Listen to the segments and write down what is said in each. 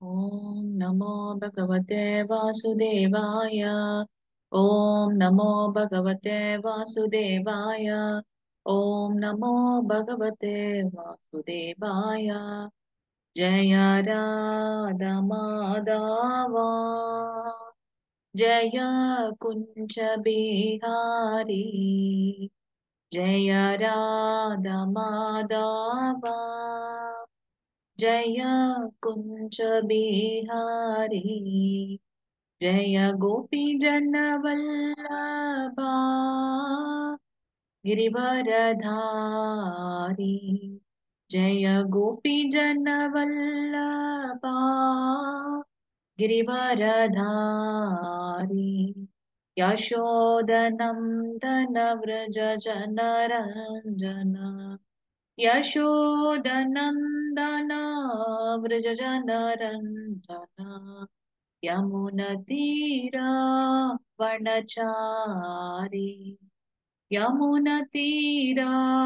ॐ नमो भगवते वासुदेवाय ॐ नमो भगवते वासुदेवाय ॐ नमो भगवते वासुदेवाय जय राधा माधवा जय कुञ्ज बिहारी जय राधा माधवा जय कुञ्ज बिहारी जय गोपी जनवल्लभा गिरिवरधारी जय गोपी जनवल्लभा गिरिवरधारी यशोदनन्दन व्रज जनरञ्जन यशोदनन्दन व्रज जनरञ्जन यमुनतीरा वनचारी यमुनतीरा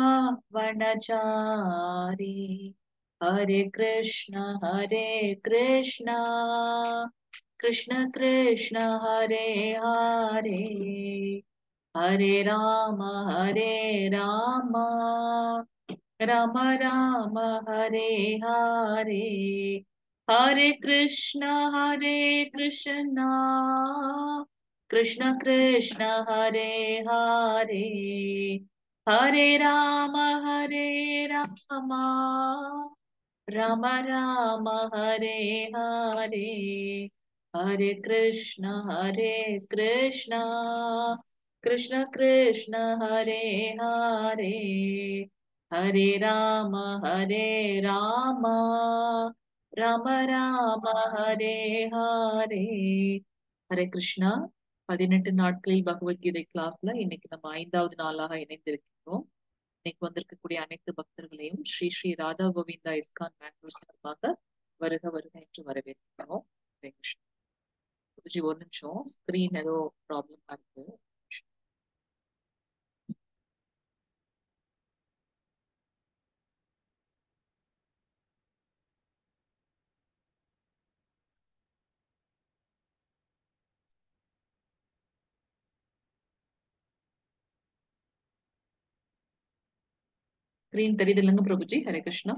वनचारी हरे कृष्ण हरे कृष्ण कृष्ण कृष्ण हरे हरे हरे राम हरे राम राम राम हरे हरे हरे कृष्ण हरे कृष्ण कृष्ण कृष्ण हरे हरे हरे राम हरे राम राम राम हरे हरे हरे कृष्ण हरे कृष्ण कृष्ण कृष्ण हरे हरे हरे राम हरे राम ராம ராம ஹரே ஹரே ஹரே கிருஷ்ணா பதினெட்டு நாட்களில் பகவத்கீதை கிளாஸ்ல இன்னைக்கு நம்ம ஐந்தாவது நாளாக இணைந்திருக்கிறோம் இன்னைக்கு வந்திருக்கக்கூடிய அனைத்து பக்தர்களையும் ஸ்ரீ ஸ்ரீ ராதா கோவிந்தா இஸ்கான் பெங்களூர் சார்பாக வருக வருக என்று வரவேற்கிறோம் ஹரே கிருஷ்ணா குருஜி ஒரு நிமிஷம் ஸ்கிரீன் ஏதோ ப்ராப்ளமா இருக்கு ஸ்கிரீன் தெரியுது இல்லைங்க பிரபுஜி ஹரே கிருஷ்ணா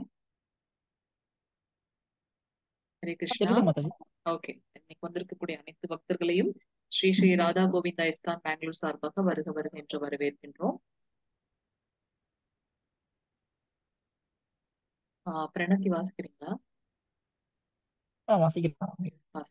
ஹரே கிருஷ்ணா தெரியுது மாதாஜி ஓகே இன்னைக்கு வந்திருக்கக்கூடிய அனைத்து பக்தர்களையும் ஸ்ரீ ஸ்ரீ ராதா கோவிந்தா இஸ்கான் பெங்களூர் சார்பாக வருக வருக என்று வரவேற்கின்றோம் ஆஹ் பிரணத்தி வாசிக்கிறீங்களா ஆ வாசிக்கிறேன் வாசி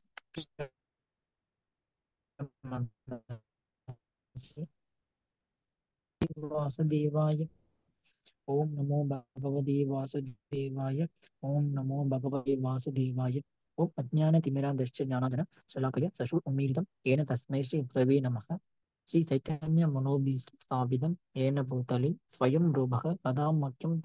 வாசுதேவாய ஓம் நமோ பகவதே வாசுதேவாய ஓம் நமோ பகவதே வாசுதேவாய ஓம் அஜ்ஞான திமிராந்தஷ்ட ஞானாஜன சலாக்கய சசு உம்மீரிதம் ஏன தஸ்மை ஸ்ரீ பிரவே நமக ஸ்ரீ சைத்தன்ய மனோபீஷ்டம் ஸ்தாபிதம் ஏன பூதலி ஸ்வயம் ரூபக கதாம் மக்கியம்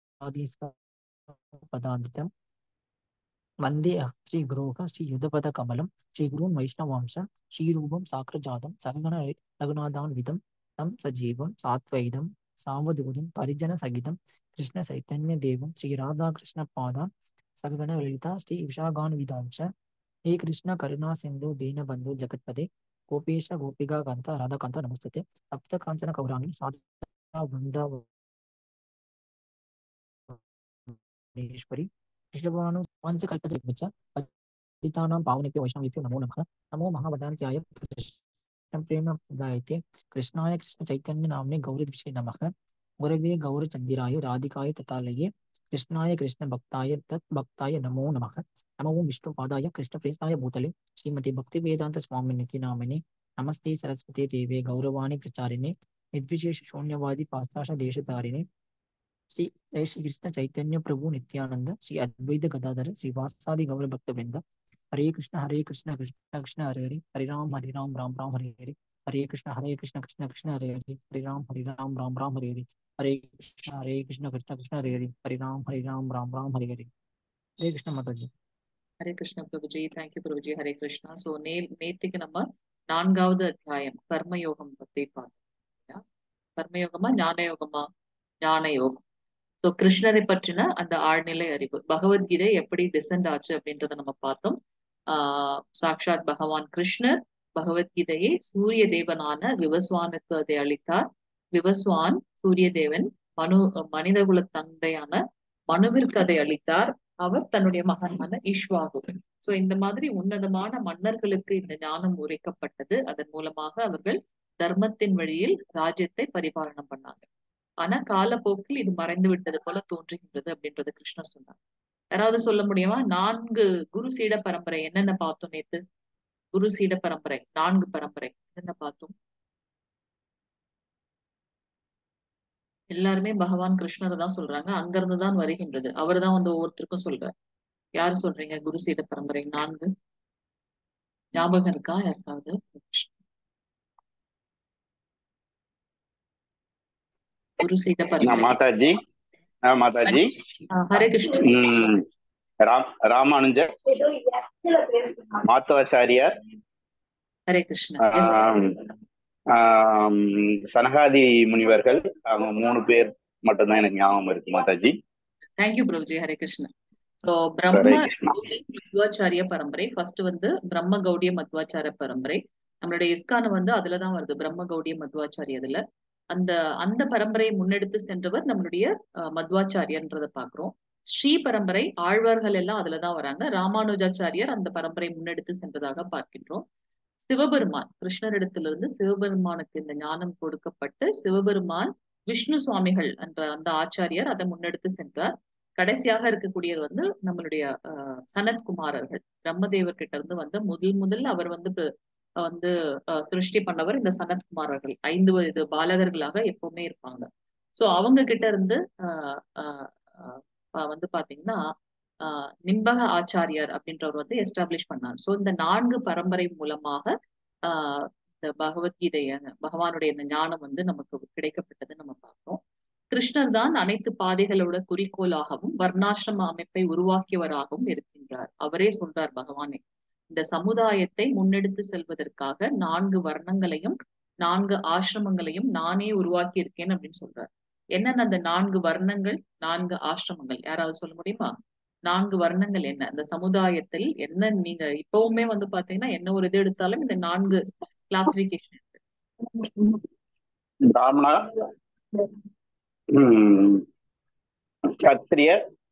பதாந்திதம் वन्दे श्रीगुरोः श्रीयुधपदकमलं श्रीगुरून् वैष्णवांश श्रीरूपं साग्रजातं सगण रघुनाथान्वितं तं सजीवं सात्वैदं सावधूतं परिजनसहितं कृष्णचैतन्यदेवं श्रीराधाकृष्णपादान् सगणललिता श्रीविशाखान्वितांश हे कृष्ण करुणा सिन्धु दीनबन्धु जगत्पदे गोपेश गोपिका कान्त राधाकान्त नमस्ते सप्तकाञ्चन कौराणि साधा वृन्दावनेश्वरी कृष्णभानु पञ्चकल्पतरुच्च पतितानां पावनेभ्यो वैष्णवेभ्यो नमो नमः नमो महावदान्त्याय कृष्णप्रेमप्रदायते कृष्णाय कृष्णचैतन्यनाम्ने गौरद्विषे नमः गुरवे गौरचन्दिराय राधिकाय तथालये कृष्णाय कृष्णभक्ताय तद्भक्ताय नमो नमः नमो विष्णुपादाय कृष्णप्रेस्ताय भूतले श्रीमती भक्तिवेदान्तस्वामिनिति नामिने नमस्ते सरस्वते देवे गौरवाणि प्रचारिणे निर्विशेष शून्यवादी पास्ताश देशधारिणे श्री जय श्री कृष्ण चैतन्य प्रभु नित्यानंद श्री अद्वैत गदाधर श्री वासादि गौर भक्त वृंद हरे कृष्ण हरे कृष्ण कृष्ण कृष्ण हरे हरे हरे राम हरे राम राम राम हरे हरे हरे कृष्ण हरे कृष्ण कृष्ण कृष्ण हरे हरे हरे राम हरे राम राम राम हरे हरे हरे कृष्ण हरे कृष्ण कृष्ण कृष्ण हरे हरे हरे राम हरे राम राम राम हरे हरे हरे कृष्ण माता जी ஹரே கிருஷ்ண பிரபுஜி தேங்க்யூ பிரபுஜி ஹரே கிருஷ்ணா சோ நே நேத்திக்கு நம்ம நான்காவது அத்தியாயம் கர்மயோகம் பத்தி பார்த்தோம் இல்லையா? கர்மயோகமா ஞான யோகமா ஞான யோகம் சோ கிருஷ்ணரை பற்றின அந்த ஆழ்நிலை அறிவு பகவத்கீதை எப்படி டிசெண்ட் ஆச்சு அப்படின்றத நம்ம பார்த்தோம் ஆஹ் சாக்ஷாத் பகவான் கிருஷ்ணர் பகவத்கீதையை சூரிய தேவனான விவஸ்வானுக்கு அதை அளித்தார் விவஸ்வான் சூரிய தேவன் மனு மனிதகுல தந்தையான மனுவிற்கு அதை அளித்தார் அவர் தன்னுடைய மகனான ஈஸ்வாகு சோ இந்த மாதிரி உன்னதமான மன்னர்களுக்கு இந்த ஞானம் உரைக்கப்பட்டது அதன் மூலமாக அவர்கள் தர்மத்தின் வழியில் ராஜ்யத்தை பரிபாலனம் பண்ணாங்க ஆனா காலப்போக்கில் இது மறைந்து விட்டது போல தோன்றுகின்றது அப்படின்றது கிருஷ்ணர் சொன்னார் யாராவது சொல்ல முடியுமா நான்கு குரு சீட பரம்பரை என்னென்ன பார்த்தோம் நேத்து குரு சீட பரம்பரை நான்கு பரம்பரை என்ன பார்த்தோம் எல்லாருமே பகவான் கிருஷ்ணர் தான் சொல்றாங்க அங்கிருந்து தான் வருகின்றது அவர் தான் வந்து ஒவ்வொருத்தருக்கும் சொல்றார் யாரு சொல்றீங்க குரு சீட பரம்பரை நான்கு ஞாபகம் இருக்கா யாருக்காவது குரு சீட நான் பரம்பரை மாதாஜி ஆ, மாதாஜி ஆஹ் ஹரே கிருஷ்ண ம், ராம் ராமானுஜர் மாத்தவாச்சாரியார் ஹரே கிருஷ்ண எஸ் ஆம், ஆம், சனகாதி முனிவர்கள் அவங்க மூணு பேர் மட்டும்தான் எனக்கு ஞாபகம் இருக்கு மாதாஜி தேங்க்யூ பிரபுஜி ஹரே கிருஷ்ண ஸோ ஹரே பிரம்ம கிருஷ்ணா கௌடி மத்வாச்சாரிய பரம்பரை ஃபர்ஸ்ட் வந்து பிரம்ம கௌடிய மத்வாச்சார பரம்பரை நம்மளுடைய இஸ்கான் வந்து அதுலதான் வருது பிரம்ம கௌடிய மத்வாச்சாரிய அதுல அந்த அந்த பரம்பரையை முன்னெடுத்து சென்றவர் நம்மளுடைய அஹ், மத்வாச்சாரியன்றதை பாக்குறோம் ஸ்ரீ பரம்பரை ஆழ்வார்கள் எல்லாம் அதுலதான் வராங்க ராமானுஜாச்சாரியர் அந்த பரம்பரை முன்னெடுத்து சென்றதாக பார்க்கின்றோம் சிவபெருமான் கிருஷ்ணரிடத்திலிருந்து சிவபெருமானுக்கு இந்த ஞானம் கொடுக்கப்பட்டு சிவபெருமான் விஷ்ணு சுவாமிகள் என்ற அந்த ஆச்சாரியார் அதை முன்னெடுத்து சென்றார் கடைசியாக இருக்கக்கூடியது வந்து நம்மளுடைய அஹ், சனத்குமாரர்கள் பிரம்மதேவர் கிட்ட இருந்து வந்து முதல் முதல் அவர் வந்து பு- வந்து அஹ், சிருஷ்டி பண்ணவர் இந்த சனத்குமாரர்கள் ஐந்து வயது பாலகர்களாக எப்பவுமே இருப்பாங்க சோ அவங்க கிட்ட இருந்து அஹ், அஹ், அஹ், அஹ், வந்து பாத்தீங்கன்னா ஆஹ் நிம்பக ஆச்சாரியார் அப்படின்றவர் வந்து எஸ்டாப்ளிஷ் பண்ணார் சோ இந்த நான்கு பரம்பரை மூலமாக ஆஹ் இந்த பகவத்கீதைய பகவானுடைய இந்த ஞானம் வந்து நமக்கு கிடைக்கப்பட்டது நம்ம பார்க்கிறோம் கிருஷ்ணர் தான் அனைத்து பாதைகளோட குறிக்கோளாகவும் வர்ணாசிரம அமைப்பை உருவாக்கியவராகவும் இருக்கின்றார் அவரே சொல்றார் பகவானே இந்த சமுதாயத்தை முன்னெடுத்து செல்வதற்காக நான்கு வர்ணங்களையும் நான்கு ஆசிரமங்களையும் நானே உருவாக்கி இருக்கேன் அப்படின்னு சொல்றார் என்னென்ன அந்த நான்கு வர்ணங்கள் நான்கு ஆசிரமங்கள் யாராவது சொல்ல முடியுமா நான்கு வர்ணங்கள் என்ன இந்த சமுதாயத்தில் என்ன நீங்க இப்பவுமே வந்து பாத்தீங்கன்னா என்ன ஒரு இது எடுத்தாலும் இந்த நான்கு கிளாசிபிகேஷன் பிராமணா ம், சத்திரிய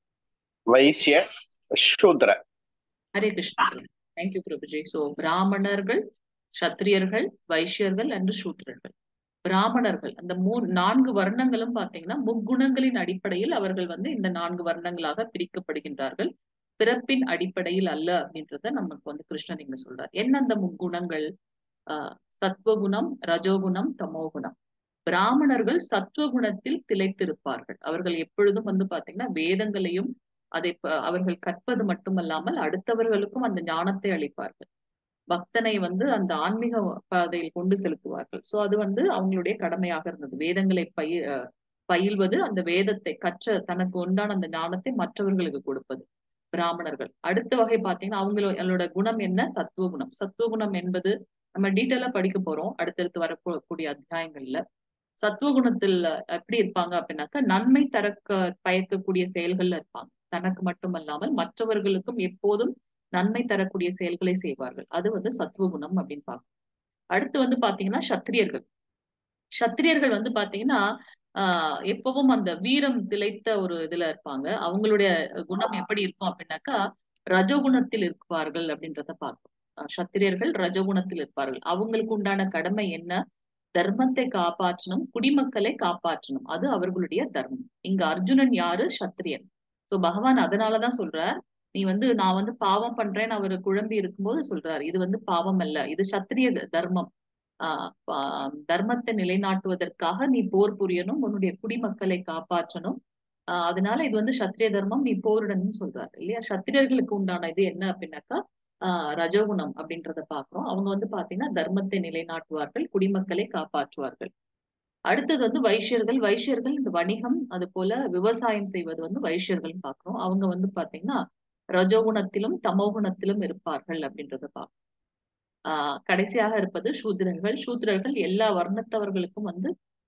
வைசிய சூத்ர ஹரே கிருஷ்ணா தேங்க்யூ பிரபுஜி சோ பிராமணர்கள் சத்திரியர்கள் வைஷ்யர்கள் அண்ட் சூத்திரர்கள் பிராமணர்கள் அந்த மூ நான்கு வர்ணங்களும் பாத்தீங்கன்னா முக்குணங்களின் அடிப்படையில் அவர்கள் வந்து இந்த நான்கு வர்ணங்களாக பிரிக்கப்படுகின்றார்கள் பிறப்பின் அடிப்படையில் அல்ல அப்படின்றத நமக்கு வந்து கிருஷ்ணன் இங்க சொல்றார் என்ன அந்த முக்குணங்கள் ஆஹ் சத்வகுணம் ரஜோகுணம் தமோகுணம் பிராமணர்கள் சத்வகுணத்தில் திளைத்திருப்பார்கள் அவர்கள் எப்பொழுதும் வந்து பாத்தீங்கன்னா வேதங்களையும் அதை ப- அவர்கள் கற்பது மட்டுமல்லாமல் அடுத்தவர்களுக்கும் அந்த ஞானத்தை அளிப்பார்கள் பக்தனை வந்து அந்த ஆன்மீக பாதையில் கொண்டு செலுத்துவார்கள் சோ அது வந்து அவங்களுடைய கடமையாக இருந்தது வேதங்களை பயி அஹ் பயில்வது அந்த வேதத்தை கற்ற தனக்கு உண்டான அந்த ஞானத்தை மற்றவர்களுக்கு கொடுப்பது பிராமணர்கள் அடுத்த வகை பாத்தீங்கன்னா அவங்களோட குணம் என்ன சத்துவ குணம் சத்துவ குணம் என்பது நம்ம டீட்டெயிலா படிக்க போறோம் அடுத்தடுத்து வரக்கூடிய அத்தியாயங்கள்ல சத்துவ குணத்தில் எப்படி இருப்பாங்க அப்படின்னாக்கா நன்மை தரக்க பயக்கக்கூடிய செயல்கள்ல இருப்பாங்க தனக்கு மட்டுமல்லாமல் மற்றவர்களுக்கும் எப்போதும் நன்மை தரக்கூடிய செயல்களை செய்வார்கள் அது வந்து சத்துவ குணம் அப்படின்னு பார்க்கணும் அடுத்து வந்து பாத்தீங்கன்னா சத்திரியர்கள் சத்திரியர்கள் வந்து பாத்தீங்கன்னா ஆஹ் எப்பவும் அந்த வீரம் திளைத்த ஒரு இதுல இருப்பாங்க அவங்களுடைய குணம் எப்படி இருக்கும் அப்படின்னாக்கா ரஜகுணத்தில் இருப்பார்கள் அப்படின்றத பார்ப்போம் அஹ் சத்திரியர்கள் ரஜகுணத்தில் இருப்பார்கள் அவங்களுக்கு உண்டான கடமை என்ன தர்மத்தை காப்பாற்றணும் குடிமக்களை காப்பாற்றணும் அது அவர்களுடைய தர்மம் இங்க அர்ஜுனன் யாரு சத்திரியன் சோ பகவான் அதனாலதான் சொல்றார் நீ வந்து நான் வந்து பாவம் பண்றேன்னு அவர் குழம்பி இருக்கும்போது சொல்றாரு இது வந்து பாவம் அல்ல இது சத்திரிய தர்மம் ஆஹ் பா- தர்மத்தை நிலைநாட்டுவதற்காக நீ போர் புரியணும் உன்னுடைய குடிமக்களை காப்பாற்றணும் ஆஹ் அதனால இது வந்து சத்திரிய தர்மம் நீ போரிடணும்னு சொல்றாரு இல்லையா சத்திரியர்களுக்கு உண்டான இது என்ன அப்படின்னாக்கா ஆஹ் ரஜோகுணம் அப்படின்றத பாக்குறோம் அவங்க வந்து பாத்தீங்கன்னா தர்மத்தை நிலைநாட்டுவார்கள் குடிமக்களை காப்பாற்றுவார்கள் அடுத்தது வந்து வைஷ்யர்கள் வைஷ்யர்கள் இந்த வணிகம் அது போல விவசாயம் செய்வது வந்து வைஷ்யர்கள் பாக்குறோம் அவங்க வந்து பாத்தீங்கன்னா ரஜோகுணத்திலும் தமோகுணத்திலும் இருப்பார்கள் அப்படின்றத பார்க்கிறோம் ஆஹ் கடைசியாக இருப்பது சூத்திரர்கள் சூத்திரர்கள் எல்லா வர்ணத்தவர்களுக்கும் வந்து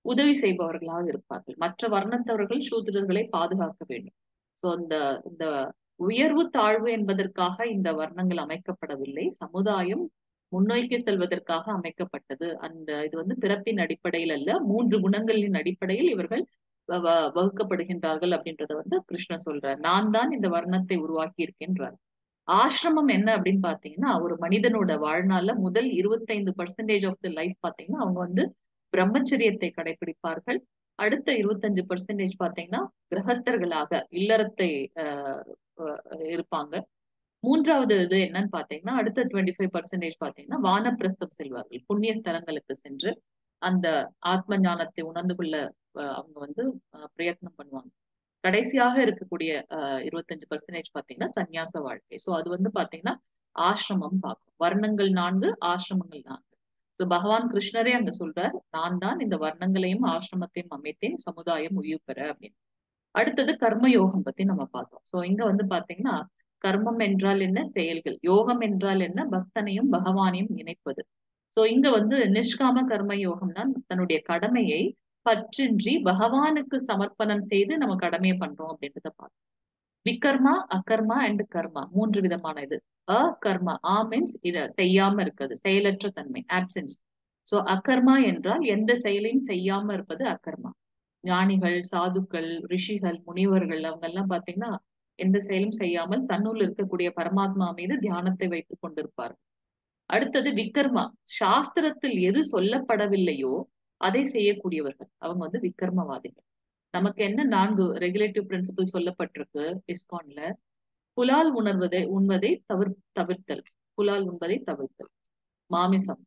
உதவி செய்பவர்களாக இருப்பார்கள் மற்ற வர்ணத்தவர்கள் சூத்திரர்களை பாதுகாக்க வேண்டும் சோ அந்த இந்த உயர்வு தாழ்வு என்பதற்காக இந்த வர்ணங்கள் அமைக்கப்படவில்லை சமுதாயம் முன்னோக்கி செல்வதற்காக அமைக்கப்பட்டது அந்த இது வந்து பிறப்பின் அடிப்படையில் அல்ல மூன்று குணங்களின் அடிப்படையில் இவர்கள் வ- வ- வகுக்கப்படுகின்றார்கள் அப்படின்றத வந்து கிருஷ்ணர் சொல்றார் நான் தான் இந்த வர்ணத்தை உருவாக்கி இருக்கின்றார் ஆசிரமம் என்ன அப்படின்னு பாத்தீங்கன்னா ஒரு மனிதனோட வாழ்நாள்ல முதல் இருபத்தைந்து பர்சன்டேஜ் ஆஃப் த லைஃப் பாத்தீங்கன்னா அவங்க வந்து பிரம்மச்சரியத்தை கடைபிடிப்பார்கள் அடுத்த இருபத்தஞ்சு பர்சன்டேஜ் பாத்தீங்கன்னா கிரகஸ்தர்களாக இல்லறத்தை ஆஹ் ஆஹ் இருப்பாங்க மூன்றாவது இது என்னன்னு பாத்தீங்கன்னா அடுத்த டுவெண்ட்டி ஃபைவ் பர்சன்டேஜ் பாத்தீங்கன்னா வானப்பிரஸ்தம் செல்வார்கள் புண்ணிய ஸ்தலங்களுக்கு சென்று அந்த ஆத்ம ஞானத்தை உணர்ந்து கொள்ள ஆஹ் அவங்க வந்து ஆஹ் பிரயத்னம் பண்ணுவாங்க கடைசியாக இருக்கக்கூடிய ஆஹ் இருபத்தஞ்சு பர்சன்டேஜ் பாத்தீங்கன்னா சந்நியாச வாழ்க்கை சோ அது வந்து பாத்தீங்கன்னா ஆசிரமம் பார்க்கும் வர்ணங்கள் நான்கு ஆசிரமங்கள் நான்கு So பகவான் கிருஷ்ணரே அங்க சொல்றார் நான் தான் இந்த வர்ணங்களையும் ஆசிரமத்தையும் அமைத்தேன் சமுதாயம் உயிர் பெற அப்படின்னு அடுத்தது கர்ம யோகம் பத்தி நம்ம பார்த்தோம் சோ இங்க வந்து பாத்தீங்கன்னா கர்மம் என்றால் என்ன செயல்கள் யோகம் என்றால் என்ன பக்தனையும் பகவானையும் இணைப்பது சோ இங்க வந்து நிஷ்காம கர்ம யோகம்னா தன்னுடைய கடமையை பற்றின்றி பகவானுக்கு சமர்ப்பணம் செய்து நம்ம கடமையை பண்றோம் அப்படின்றத பார்த்தோம் விகர்மா அகர்மா அண்ட் கர்மா மூன்று விதமான இது அ கர்மா ஆ மீன்ஸ் இத செய்யாம இருக்கிறது செயலற்ற தன்மை ஆப்சன்ஸ் சோ அகர்மா என்றால் எந்த செயலையும் செய்யாம இருப்பது அகர்மா ஞானிகள் சாதுக்கள் ரிஷிகள் முனிவர்கள் அவங்க எல்லாம் பாத்தீங்கன்னா எந்த செயலும் செய்யாமல் தன்னுள் இருக்கக்கூடிய பரமாத்மா மீது தியானத்தை வைத்துக் கொண்டிருப்பார்கள் அடுத்தது விக்கர்மா சாஸ்திரத்தில் எது சொல்லப்படவில்லையோ அதை செய்யக்கூடியவர்கள் அவங்க வந்து விக்கர்மவாதிகள் நமக்கு என்ன நான்கு ரெகுலேட்டிவ் பிரின்சிபிள் சொல்லப்பட்டிருக்கு இஸ்கான்ல புலால் உணர்வதை உண்வதை தவிர் தவிர்த்தல் புலால் உண்பதை தவிர்த்தல் மாமிசம்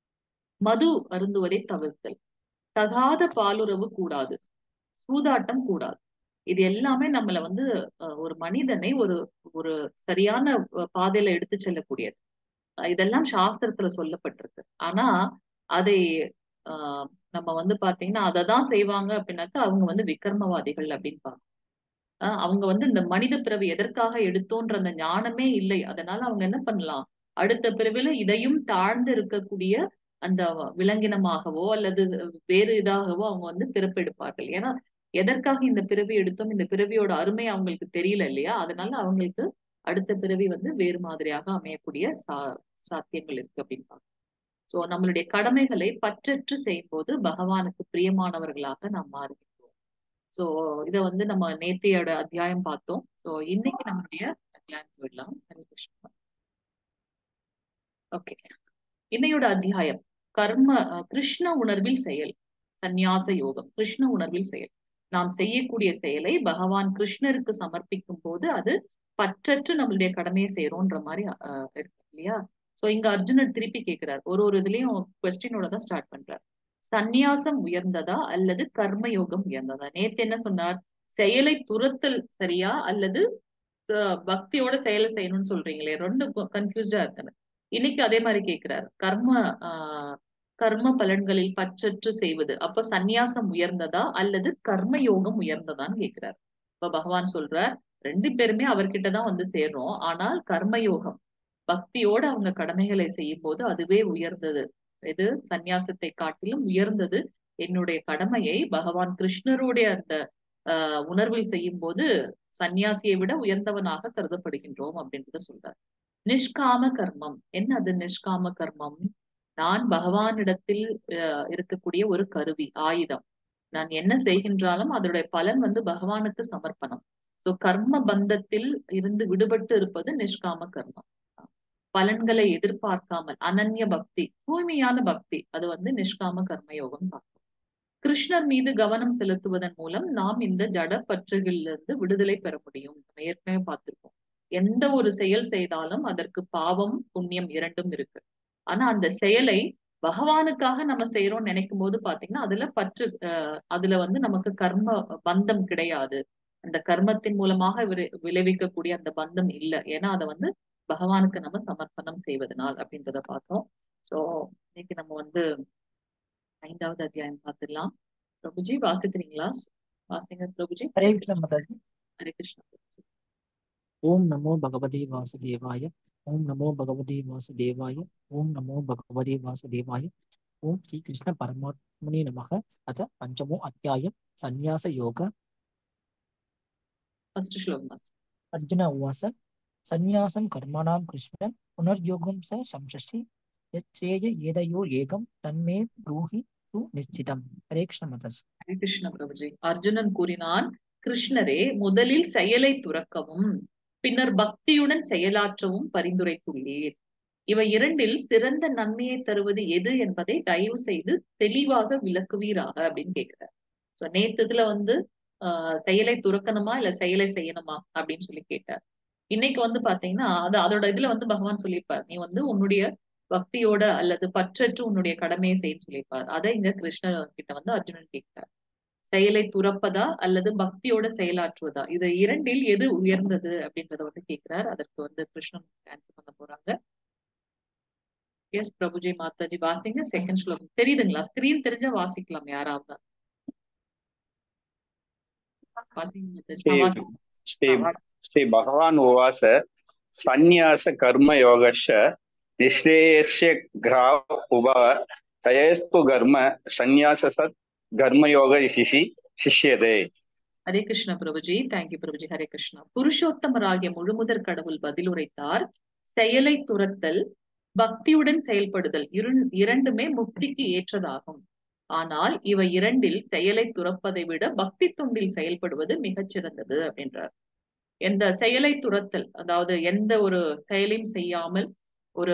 மது அருந்துவதை தவிர்த்தல் தகாத பாலுறவு கூடாது சூதாட்டம் கூடாது இது எல்லாமே நம்மள வந்து அஹ், ஒரு மனிதனை ஒரு ஒரு சரியான அஹ், பாதையில எடுத்து செல்லக்கூடியது அஹ், இதெல்லாம் சாஸ்திரத்துல சொல்லப்பட்டிருக்கு ஆனா அதை ஆஹ் நம்ம வந்து பாத்தீங்கன்னா அதை தான் செய்வாங்க அப்படின்னாக்கா அவங்க வந்து விக்ரமவாதிகள் அப்படின்னு பாங்க ஆஹ் அவங்க வந்து இந்த மனித பிறவி எதற்காக எடுத்தோன்ற அந்த ஞானமே இல்லை அதனால அவங்க என்ன பண்ணலாம் அடுத்த பிறவில இதையும் தாழ்ந்து இருக்கக்கூடிய அந்த விலங்கினமாகவோ அல்லது வேறு இதாகவோ அவங்க வந்து பிறப்பெடுப்பார்கள் ஏன்னா எதற்காக இந்த பிறவி எடுத்தோம் இந்த பிறவியோட அருமை அவங்களுக்கு தெரியல இல்லையா அதனால அவங்களுக்கு அடுத்த பிறவி வந்து வேறு மாதிரியாக அமையக்கூடிய சா சாத்தியங்கள் இருக்கு அப்படின்னு பாங்க சோ நம்மளுடைய கடமைகளை பற்றற்று செய்யும் போது பகவானுக்கு பிரியமானவர்களாக நாம் மாறுகின்றோம் சோ இத வந்து நம்ம நேத்தையோட அத்தியாயம் பார்த்தோம் சோ இன்னைக்கு நம்மளுடைய அத்தியாயம் போயிடலாம் ஹரே கிருஷ்ணா ஓகே இன்னையோட அத்தியாயம் கர்ம அஹ், கிருஷ்ண உணர்வில் செயல் சந்நியாச யோகம் கிருஷ்ண உணர்வில் செயல் நாம் செய்யக்கூடிய செயலை பகவான் கிருஷ்ணருக்கு சமர்ப்பிக்கும் போது அது பற்றற்று நம்மளுடைய கடமையை செய்யறோன்ற மாதிரி அஹ், இருக்கு இல்லையா சோ இங்க அர்ஜுனர் திருப்பி கேக்குறார் ஒரு ஒரு இதுலயும் கொஸ்டினோட தான் ஸ்டார்ட் பண்றார் சந்நியாசம் உயர்ந்ததா அல்லது கர்ம யோகம் உயர்ந்ததா நேத்து என்ன சொன்னார் செயலை துரத்தல் சரியா அல்லது அஹ், பக்தியோட செயலை செய்யணும்னு சொல்றீங்களே ரெண்டு கன்ஃபியூஸ்டா இருக்கேன் இன்னைக்கு அதே மாதிரி கேக்குறார் கர்ம ஆஹ் கர்ம பலன்களில் பற்றற்று செய்வது அப்ப சந்நியாசம் உயர்ந்ததா அல்லது கர்ம யோகம் உயர்ந்ததான்னு கேக்குறார் இப்ப பகவான் சொல்றார் ரெண்டு பேருமே அவர்கிட்டதான் வந்து சேர்றோம் ஆனால் கர்ம யோகம் பக்தியோட அவங்க கடமைகளை செய்யும் போது அதுவே உயர்ந்தது இது சந்நியாசத்தை காட்டிலும் உயர்ந்தது என்னுடைய கடமையை பகவான் கிருஷ்ணருடைய அந்த ஆஹ் உணர்வில் செய்யும் போது சந்நியாசியை விட உயர்ந்தவனாக கருதப்படுகின்றோம் அப்படின்றத சொல்றார் நிஷ்காம கர்மம் என்ன அது நிஷ்காம கர்மம் நான் பகவானிடத்தில் அஹ், இருக்கக்கூடிய ஒரு கருவி ஆயுதம் நான் என்ன செய்கின்றாலும் அதனுடைய பலன் வந்து பகவானுக்கு சமர்ப்பணம் சோ கர்ம பந்தத்தில் இருந்து விடுபட்டு இருப்பது நிஷ்காம கர்மம் பலன்களை எதிர்பார்க்காமல் அனன்ய பக்தி தூய்மையான பக்தி அது வந்து நிஷ்காம கர்மயோகம் பார்க்கும் கிருஷ்ணர் மீது கவனம் செலுத்துவதன் மூலம் நாம் இந்த ஜட பற்றுகளிலிருந்து விடுதலை பெற முடியும் நம்ம ஏற்கனவே பார்த்திருக்கோம் எந்த ஒரு செயல் செய்தாலும் அதற்கு பாவம் புண்ணியம் இரண்டும் இருக்கு ஆனா அந்த செயலை பகவானுக்காக நம்ம செய்யறோம்னு நினைக்கும் போது பாத்தீங்கன்னா அதுல பற்று அஹ் அதுல வந்து நமக்கு கர்ம பந்தம் கிடையாது அந்த கர்மத்தின் மூலமாக விரை- விளைவிக்கக்கூடிய அந்த பந்தம் இல்ல ஏன்னா அதை வந்து பகவானுக்கு நம்ம சமர்ப்பணம் செய்வதனால் அப்படின்றத பார்த்தோம் சோ இன்னைக்கு நம்ம வந்து ஐந்தாவது அத்தியாயம் பார்த்துடலாம் பிரபுஜி வாசிக்கிறீங்களா வாசிங்க பிரபுஜி ஹரே கிருஷ்ண மாதாஜி ஹரே கிருஷ்ணா ஓம் நமோ பகவதே வாசுதேவாய ஓம் நமோ பகவதே வாசுதேவாய ஓம் நமோ பகவதே வாசுதேவாய ஓம் ஸ்ரீ கிருஷ்ண பரமாத்மனே நமக அத பஞ்சமோ அத்தியாயம் சந்நியாச யோக ஃபர்ஸ்ட் ஸ்லோகம் மாஸ்டர் அர்ஜுன உவாச சந்நியாசம் கர்மணாம் கிருஷ்ண புனர்யோகம் ச சம்சசி யச்சேய ஏதையோர் ஏகம் தன்மே ப்ரூஹி து நிச்சிதம் ஹரே கிருஷ்ண மதஸ் ஹரே கிருஷ்ண பிரபுஜி அர்ஜுனன் கூறினான் கிருஷ்ணரே முதலில் செயலை துறக்கவும் பின்னர் பக்தியுடன் செயலாற்றவும் பரிந்துரைத்துள்ளீர் இவை இரண்டில் சிறந்த நன்மையை தருவது எது என்பதை தயவு செய்து தெளிவாக விளக்குவீராக அப்படின்னு கேட்கிறார் சோ நேத்துதுல வந்து ஆஹ் செயலை துறக்கணுமா இல்ல செயலை செய்யணுமா அப்படின்னு சொல்லி கேட்டார் இன்னைக்கு வந்து பாத்தீங்கன்னா அது அதோட இதுல வந்து பகவான் சொல்லியிருப்பார் நீ வந்து உன்னுடைய பக்தியோட அல்லது பற்றற்று உன்னுடைய கடமையை செய்ய சொல்லியிருப்பார் அதை இங்க கிருஷ்ணர் கிட்ட வந்து அர்ஜுனன் கேட்கிறார் செயலை துறப்பதா அல்லது பக்தியோட செயலாற்றுவதா இது இரண்டில் எது உயர்ந்தது அப்படின்றத வந்து கேட்கிறார் அதற்கு வந்து கிருஷ்ணன் ஆன்சர் பண்ண போறாங்க எஸ் பிரபுஜி மாதாஜி வாசிங்க செகண்ட் ஸ்லோகம் தெரியுதுங்களா ஸ்கிரீன் தெரிஞ்சா வாசிக்கலாம் யாராவது வாசிங்க மாதாஜி ஆ, வாசிங்க. ஸ்ரீ ஆ, வாசிங்க. ஸ்ரீ பகவான் உவாச சந்நியாச கர்ம யோகஷ நிஸ்ரேயஸ்ய கிராவ் உபவ தயஸ்து கர்ம சந்நியாச சத் கர்மயோக சிஷி சிஷ்யதே ஹரே கிருஷ்ண பிரபுஜி தேங்க்யூ பிரபுஜி ஹரே கிருஷ்ணா புருஷோத்தமராகிய முழுமுதற் கடவுள் பதிலுரைத்தார் செயலை துரத்தல் பக்தியுடன் செயல்படுதல் இரு- இரண்டுமே முக்திக்கு ஏற்றதாகும் ஆனால் இவை இரண்டில் செயலை துறப்பதை விட பக்தி தொண்டில் செயல்படுவது மிகச் சிறந்தது அப்படின்றார் எந்த செயலை துரத்தல் அதாவது எந்த ஒரு செயலையும் செய்யாமல் ஒரு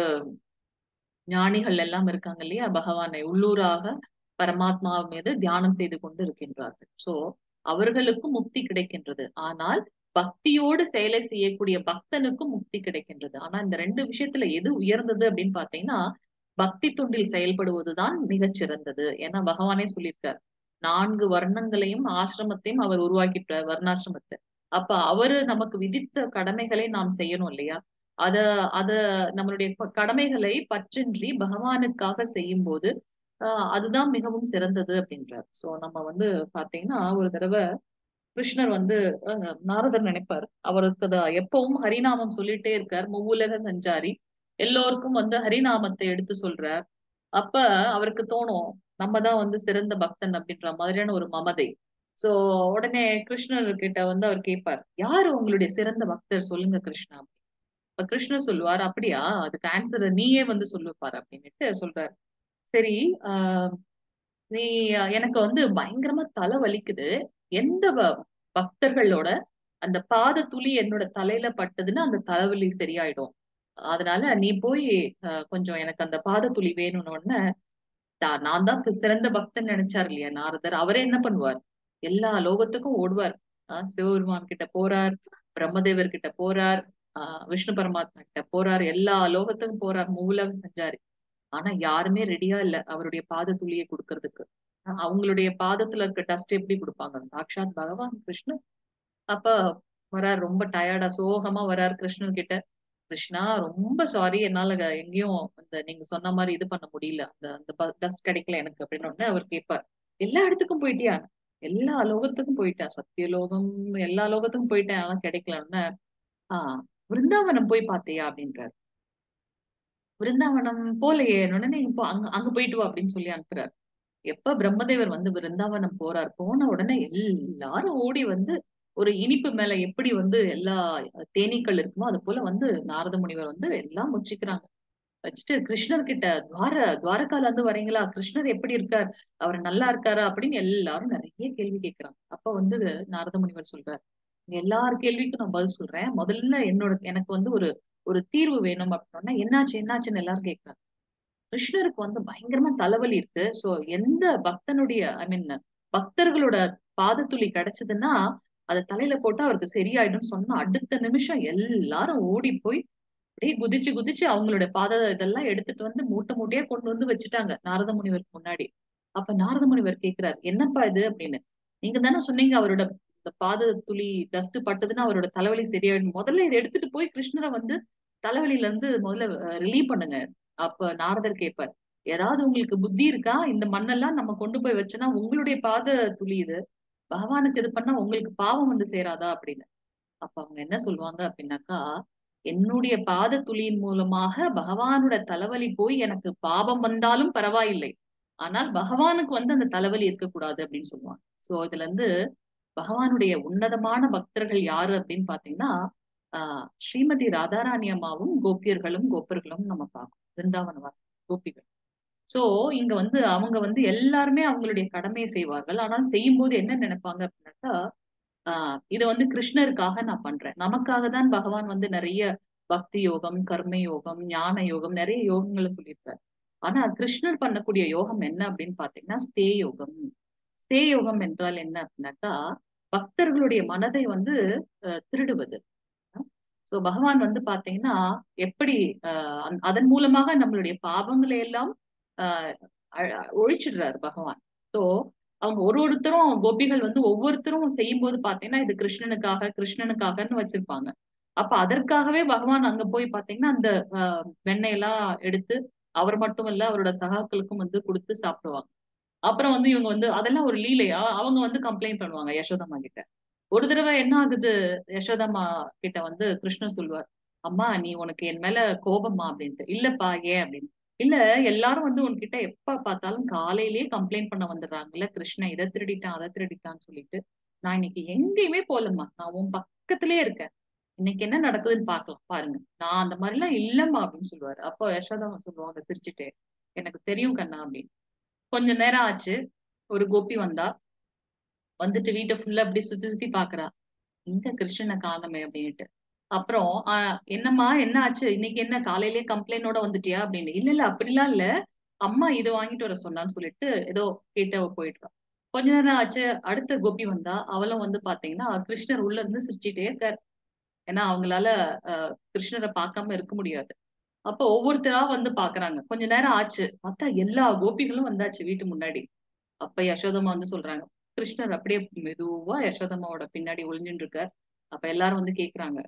ஞானிகள் எல்லாம் இருக்காங்க இல்லையா பகவானை உள்ளூராக பரமாத்மா மீது தியானம் செய்து கொண்டு இருக்கின்றார்கள் சோ அவர்களுக்கும் முக்தி கிடைக்கின்றது ஆனால் பக்தியோடு செயலை செய்யக்கூடிய பக்தனுக்கும் முக்தி கிடைக்கின்றது ஆனா இந்த ரெண்டு விஷயத்துல எது உயர்ந்தது அப்படின்னு பாத்தீங்கன்னா பக்தி தொண்டில் செயல்படுவதுதான் மிகச் சிறந்தது ஏன்னா பகவானே சொல்லியிருக்கார் நான்கு வர்ணங்களையும் ஆசிரமத்தையும் அவர் உருவாக்கிட்டார் வர்ணாசிரமத்தை அப்ப அவரு நமக்கு விதித்த கடமைகளை நாம் செய்யணும் இல்லையா அத அத நம்மளுடைய ப- கடமைகளை பற்றின்றி பகவானுக்காக செய்யும் போது ஆஹ் அதுதான் மிகவும் சிறந்தது அப்படின்றார் சோ நம்ம வந்து பாத்தீங்கன்னா ஒரு தடவை கிருஷ்ணர் வந்து அஹ், நாரதர் நினைப்பார் அவருக்கு அத எப்பவும் ஹரிநாமம் சொல்லிட்டே இருக்கார் மூவுலக சஞ்சாரி எல்லோருக்கும் வந்து ஹரிநாமத்தை எடுத்து சொல்றார் அப்ப அவருக்கு தோணும் நம்ம தான் வந்து சிறந்த பக்தன் அப்படின்ற மாதிரியான ஒரு மமதை சோ உடனே கிருஷ்ணர் கிட்ட வந்து அவர் கேட்பார் யாரு உங்களுடைய சிறந்த பக்தர் சொல்லுங்க கிருஷ்ணா அப்ப கிருஷ்ணர் சொல்லுவார் அப்படியா அதுக்கு ஆன்சர் நீயே வந்து சொல்லுப்பார் அப்படின்னுட்டு சொல்றார் சரி ஆஹ் நீ எனக்கு வந்து பயங்கரமா தலை வலிக்குது எந்த ப- பக்தர்களோட அந்த பாத துளி என்னோட தலையில பட்டதுன்னா அந்த தலைவலி சரியாயிடும் அதனால நீ போய் அஹ், கொஞ்சம் எனக்கு அந்த பாத துளி வேணும்னு உடனே தா- நான் தான் சிறந்த பக்தன் நினைச்சார் இல்லையா நாரதர் அவரே என்ன பண்ணுவார் எல்லா லோகத்துக்கும் ஓடுவார் ஆஹ் சிவபெருமான் கிட்ட போறார் பிரம்மதேவர் கிட்ட போறார் ஆஹ் விஷ்ணு பரமாத்மா கிட்ட போறார் எல்லா லோகத்துக்கும் போறார் மூலக சஞ்சாரி ஆனா யாருமே ரெடியா இல்ல அவருடைய பாத துளியை கொடுக்கறதுக்கு ஆஹ் அவங்களுடைய பாதத்துல இருக்க டஸ்ட் எப்படி கொடுப்பாங்க சாக்ஷாத் பகவான் கிருஷ்ணன் அப்ப வரார் ரொம்ப டயர்டா சோகமா வரார் கிருஷ்ணன் கிட்ட கிருஷ்ணா ரொம்ப சாரி என்னால க- எங்கேயும் அந்த நீங்க சொன்ன மாதிரி இது பண்ண முடியல அந்த அந்த டஸ்ட் கிடைக்கல எனக்கு அப்படின்னு உடனே அவர் கேட்பார் எல்லா இடத்துக்கும் போயிட்டியா எல்லா லோகத்துக்கும் போயிட்டேன் சத்தியலோகம் எல்லா லோகத்துக்கும் போயிட்டேன் ஆனா கிடைக்கல உடனே ஆஹ் விருந்தாவனம் போய் பார்த்தியா அப்படின்றார் விருந்தாவனம் போலையே உடனே இப்போ அங்க அங்க போயிட்டு வா அப்படின்னு சொல்லி அனுப்புறாரு எப்ப பிரம்மதேவர் வந்து விருந்தாவனம் போறார் போன உடனே எல்லாரும் ஓடி வந்து ஒரு இனிப்பு மேல எப்படி வந்து எல்லா தேனீக்கள் இருக்குமோ அது போல வந்து நாரத முனிவர் வந்து எல்லாம் முச்சிக்கிறாங்க வச்சுட்டு கிருஷ்ணர் கிட்ட துவார துவாரகால இருந்து வரீங்களா கிருஷ்ணர் எப்படி இருக்கார் அவர் நல்லா இருக்காரா அப்படின்னு எல்லாரும் நிறைய கேள்வி கேட்கிறாங்க அப்ப வந்து நாரத முனிவர் சொல்றார் "உங்க எல்லார் கேள்விக்கும் நான் பதில் சொல்றேன் முதல்ல என்னோட எனக்கு வந்து ஒரு ஒரு தீர்வு வேணும் அப்படின்னா என்னாச்சு என்னாச்சுன்னு எல்லாரும் கேட்கறாங்க கிருஷ்ணருக்கு வந்து பயங்கரமா தலைவலி இருக்கு சோ எந்த பக்தனுடைய ஐ மீன் பக்தர்களோட பாதத்துளி கிடைச்சதுன்னா அதை தலையில போட்டா அவருக்கு சரியாயிடும் சொன்னா அடுத்த நிமிஷம் எல்லாரும் ஓடி போய் அப்படியே குதிச்சு குதிச்சு அவங்களுடைய பாத இதெல்லாம் எடுத்துட்டு வந்து மூட்டை மூட்டையா கொண்டு வந்து வச்சுட்டாங்க நாரத முனிவருக்கு முன்னாடி அப்ப நாரத முனிவர் கேக்குறாரு என்னப்பா இது அப்படின்னு நீங்க தானே சொன்னீங்க அவரோட இந்த பாத துளி டஸ்ட் பட்டதுன்னா அவரோட தலைவலி சரியாயிடும் முதல்ல இதை எடுத்துட்டு போய் கிருஷ்ணரை வந்து தலைவலியில இருந்து முதல்ல ரிலீவ் பண்ணுங்க அப்ப நாரதர் கேட்பார் ஏதாவது உங்களுக்கு புத்தி இருக்கா இந்த மண்ணெல்லாம் நம்ம கொண்டு போய் வச்சோன்னா உங்களுடைய பாத துளி இது பகவானுக்கு இது பண்ணா உங்களுக்கு பாவம் வந்து சேராதா அப்படின்னு அப்ப அவங்க என்ன சொல்லுவாங்க அப்படின்னாக்கா என்னுடைய பாத துளியின் மூலமாக பகவானோட தலைவலி போய் எனக்கு பாவம் வந்தாலும் பரவாயில்லை ஆனால் பகவானுக்கு வந்து அந்த தலைவலி இருக்கக்கூடாது அப்படின்னு சொல்லுவாங்க சோ இதுல இருந்து பகவானுடைய உன்னதமான பக்தர்கள் யாரு அப்படின்னு பாத்தீங்கன்னா ஆஹ் ஸ்ரீமதி ராதாராணி அம்மாவும் கோபியர்களும் கோப்பர்களும் நம்ம பார்க்கணும் பிருந்தாவனவாசி கோபிகள் சோ இங்க வந்து அவங்க வந்து எல்லாருமே அவங்களுடைய கடமையை செய்வார்கள் ஆனால் செய்யும்போது என்ன நினைப்பாங்க அப்படின்னாக்கா ஆஹ் இதை வந்து கிருஷ்ணருக்காக நான் பண்றேன் நமக்காக தான் பகவான் வந்து நிறைய பக்தி யோகம் கர்ம யோகம் ஞான யோகம் நிறைய யோகங்களை சொல்லியிருக்காரு ஆனா கிருஷ்ணர் பண்ணக்கூடிய யோகம் என்ன அப்படின்னு பாத்தீங்கன்னா ஸ்தே யோகம் ஸ்தே யோகம் என்றால் என்ன அப்படின்னாக்கா பக்தர்களுடைய மனதை வந்து அஹ், திருடுவது சோ பகவான் வந்து பாத்தீங்கன்னா எப்படி ஆஹ் அந்த- அதன் மூலமாக நம்மளுடைய பாவங்களை எல்லாம் ஆஹ் அ- ஒழிச்சிடுறாரு பகவான் சோ அவங்க ஒரு ஒருத்தரும் கோபிகள் வந்து ஒவ்வொருத்தரும் செய்யும்போது பாத்தீங்கன்னா இது கிருஷ்ணனுக்காக கிருஷ்ணனுக்காகன்னு வச்சிருப்பாங்க அப்ப அதற்காகவே பகவான் அங்க போய் பாத்தீங்கன்னா அந்த ஆஹ் வெண்ணெயெல்லாம் எடுத்து அவர் மட்டும் இல்ல அவரோட சகாக்களுக்கும் வந்து கொடுத்து சாப்பிடுவாங்க அப்புறம் வந்து இவங்க வந்து அதெல்லாம் ஒரு லீலையா அவங்க வந்து கம்ப்ளைண்ட் பண்ணுவாங்க யசோதம்மா கிட்ட ஒரு தடவை என்ன ஆகுது யசோதம்மா கிட்ட வந்து கிருஷ்ணர் சொல்வார் அம்மா நீ உனக்கு என் மேல கோபமா அப்படின்ட்டு இல்லப்பா ஏன் அப்படின்னு இல்ல எல்லாரும் வந்து உன்கிட்ட எப்ப பார்த்தாலும் காலையிலேயே கம்ப்ளைண்ட் பண்ண வந்துடுறாங்கல்ல கிருஷ்ணன் இதை திருடிட்டான் அதை திருடிட்டான்னு சொல்லிட்டு நான் இன்னைக்கு எங்கேயுமே போலம்மா நான் உன் பக்கத்திலே இருக்கேன் இன்னைக்கு என்ன நடக்குதுன்னு பார்க்கலாம் பாருங்க நான் அந்த மாதிரி எல்லாம் இல்லம்மா அப்படின்னு சொல்லுவாரு அப்போ யசோதாமா சொல்லுவாங்க சிரிச்சுட்டு எனக்கு தெரியும் கண்ணா அப்படின்னு கொஞ்ச நேரம் ஆச்சு ஒரு கோபி வந்தா வந்துட்டு வீட்டை ஃபுல்லா அப்படி சுத்தி சுத்தி பாக்குறா எங்க கிருஷ்ணனை காணோமே அப்படின்ட்டு அப்புறம் ஆஹ் என்னம்மா என்ன ஆச்சு இன்னைக்கு என்ன காலையிலேயே கம்ப்ளைண்டோட வந்துட்டியா அப்படின்னு இல்ல இல்ல அப்படிலாம் இல்ல அம்மா இது வாங்கிட்டு வர சொன்னான்னு சொல்லிட்டு ஏதோ கேட்டு அவ போயிட்டா கொஞ்ச நேரம் ஆச்சு அடுத்த கோபி வந்தா அவளும் வந்து பாத்தீங்கன்னா கிருஷ்ணர் உள்ள இருந்து சிரிச்சிட்டே இருக்காரு ஏன்னா அவங்களால ஆஹ் கிருஷ்ணரை பார்க்காம இருக்க முடியாது அப்ப ஒவ்வொருத்தரா வந்து பாக்குறாங்க கொஞ்ச நேரம் ஆச்சு பார்த்தா எல்லா கோபிகளும் வந்தாச்சு வீட்டு முன்னாடி அப்ப யசோதம்மா வந்து சொல்றாங்க கிருஷ்ணர் அப்படியே மெதுவா யசோதம்மாவோட பின்னாடி ஒளிஞ்சுட்டு இருக்கார் அப்ப எல்லாரும் வந்து கேக்குறாங்க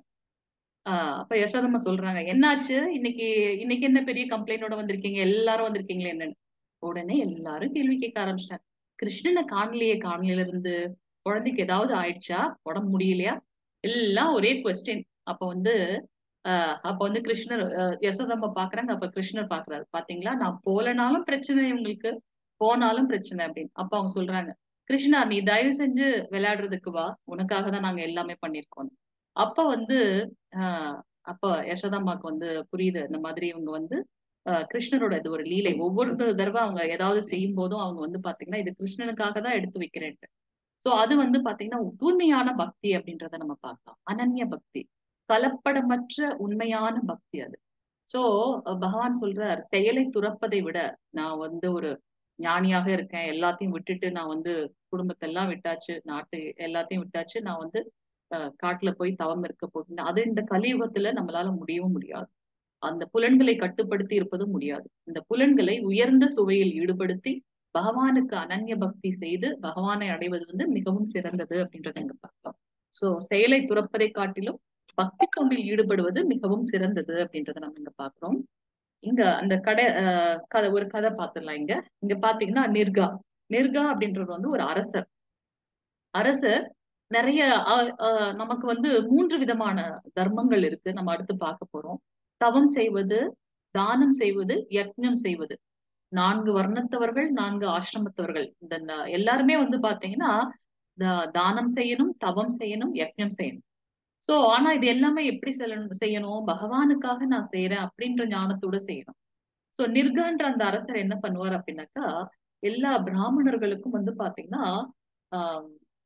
ஆஹ் அப்ப யசோதம்மா சொல்றாங்க என்னாச்சு இன்னைக்கு இன்னைக்கு என்ன பெரிய கம்ப்ளைண்டோட வந்திருக்கீங்க எல்லாரும் வந்திருக்கீங்களே என்னன்னு உடனே எல்லாரும் கேள்வி கேட்க ஆரம்பிச்சிட்டாங்க கிருஷ்ணனை காணலையே காணலையில இருந்து குழந்தைக்கு ஏதாவது ஆயிடுச்சா உடம்பு முடியலையா எல்லாம் ஒரே கொஸ்டின் அப்ப வந்து ஆஹ் அப்ப வந்து கிருஷ்ணர் ஆஹ் யசோதம்மா பாக்குறாங்க அப்ப கிருஷ்ணர் பாக்குறாரு பாத்தீங்களா நான் போலனாலும் பிரச்சனை இவங்களுக்கு போனாலும் பிரச்சனை அப்படின்னு அப்ப அவங்க சொல்றாங்க கிருஷ்ணா நீ தயவு செஞ்சு விளையாடுறதுக்கு வா உனக்காக தான் நாங்க எல்லாமே பண்ணிருக்கோம் அப்ப வந்து ஆஹ் அப்ப யசோதாம்மாக்கு வந்து புரியுது இந்த மாதிரி இவங்க வந்து ஆஹ் கிருஷ்ணரோட இது ஒரு லீலை ஒவ்வொரு தடவை அவங்க ஏதாவது செய்யும் போதும் அவங்க வந்து பாத்தீங்கன்னா இது கிருஷ்ணனுக்காக தான் எடுத்து வைக்கிறேன்ட்டு சோ அது வந்து பாத்தீங்கன்னா தூய்மையான பக்தி அப்படின்றத நம்ம பார்க்கலாம் அனன்ய பக்தி கலப்படமற்ற உண்மையான பக்தி அது சோ பகவான் சொல்றார் செயலை துறப்பதை விட நான் வந்து ஒரு ஞானியாக இருக்கேன் எல்லாத்தையும் விட்டுட்டு நான் வந்து குடும்பத்தை எல்லாம் விட்டாச்சு நாட்டு எல்லாத்தையும் விட்டாச்சு நான் வந்து அஹ், காட்டுல போய் தவம் இருக்க போகிறேன் அது இந்த கலியுகத்துல நம்மளால முடியவும் முடியாது அந்த புலன்களை கட்டுப்படுத்தி இருப்பதும் முடியாது இந்த புலன்களை உயர்ந்த சுவையில் ஈடுபடுத்தி பகவானுக்கு அனன்ய பக்தி செய்து பகவானை அடைவது வந்து மிகவும் சிறந்தது அப்படின்றத இங்க பார்க்கலாம் சோ செயலை துறப்பதை காட்டிலும் பக்தி தொண்டில் ஈடுபடுவது மிகவும் சிறந்தது அப்படின்றத நம்ம இங்க பாக்குறோம் இங்க அந்த கடை அஹ் கதை ஒரு கதை பார்த்துடலாம் இங்க இங்க பாத்தீங்கன்னா நிர்கா நிர்கா அப்படின்றது வந்து ஒரு அரசர் அரசர் நிறைய அஹ், அஹ், நமக்கு வந்து மூன்று விதமான தர்மங்கள் இருக்கு நம்ம அடுத்து பார்க்க போறோம் தவம் செய்வது தானம் செய்வது யக்ஞம் செய்வது நான்கு வர்ணத்தவர்கள் நான்கு ஆசிரமத்தவர்கள் இந்த ந- எல்லாருமே வந்து பாத்தீங்கன்னா தா- தானம் செய்யணும் தவம் செய்யணும் யக்ஞம் செய்யணும் சோ ஆனா இது எல்லாமே எப்படி செல்லணும் செய்யணும் பகவானுக்காக நான் செய்யறேன் அப்படின்ற ஞானத்தோட செய்யணும் சோ நிர்கான்ற அந்த அரசர் என்ன பண்ணுவார் அப்படின்னாக்கா எல்லா பிராமணர்களுக்கும் வந்து பாத்தீங்கன்னா ஆஹ்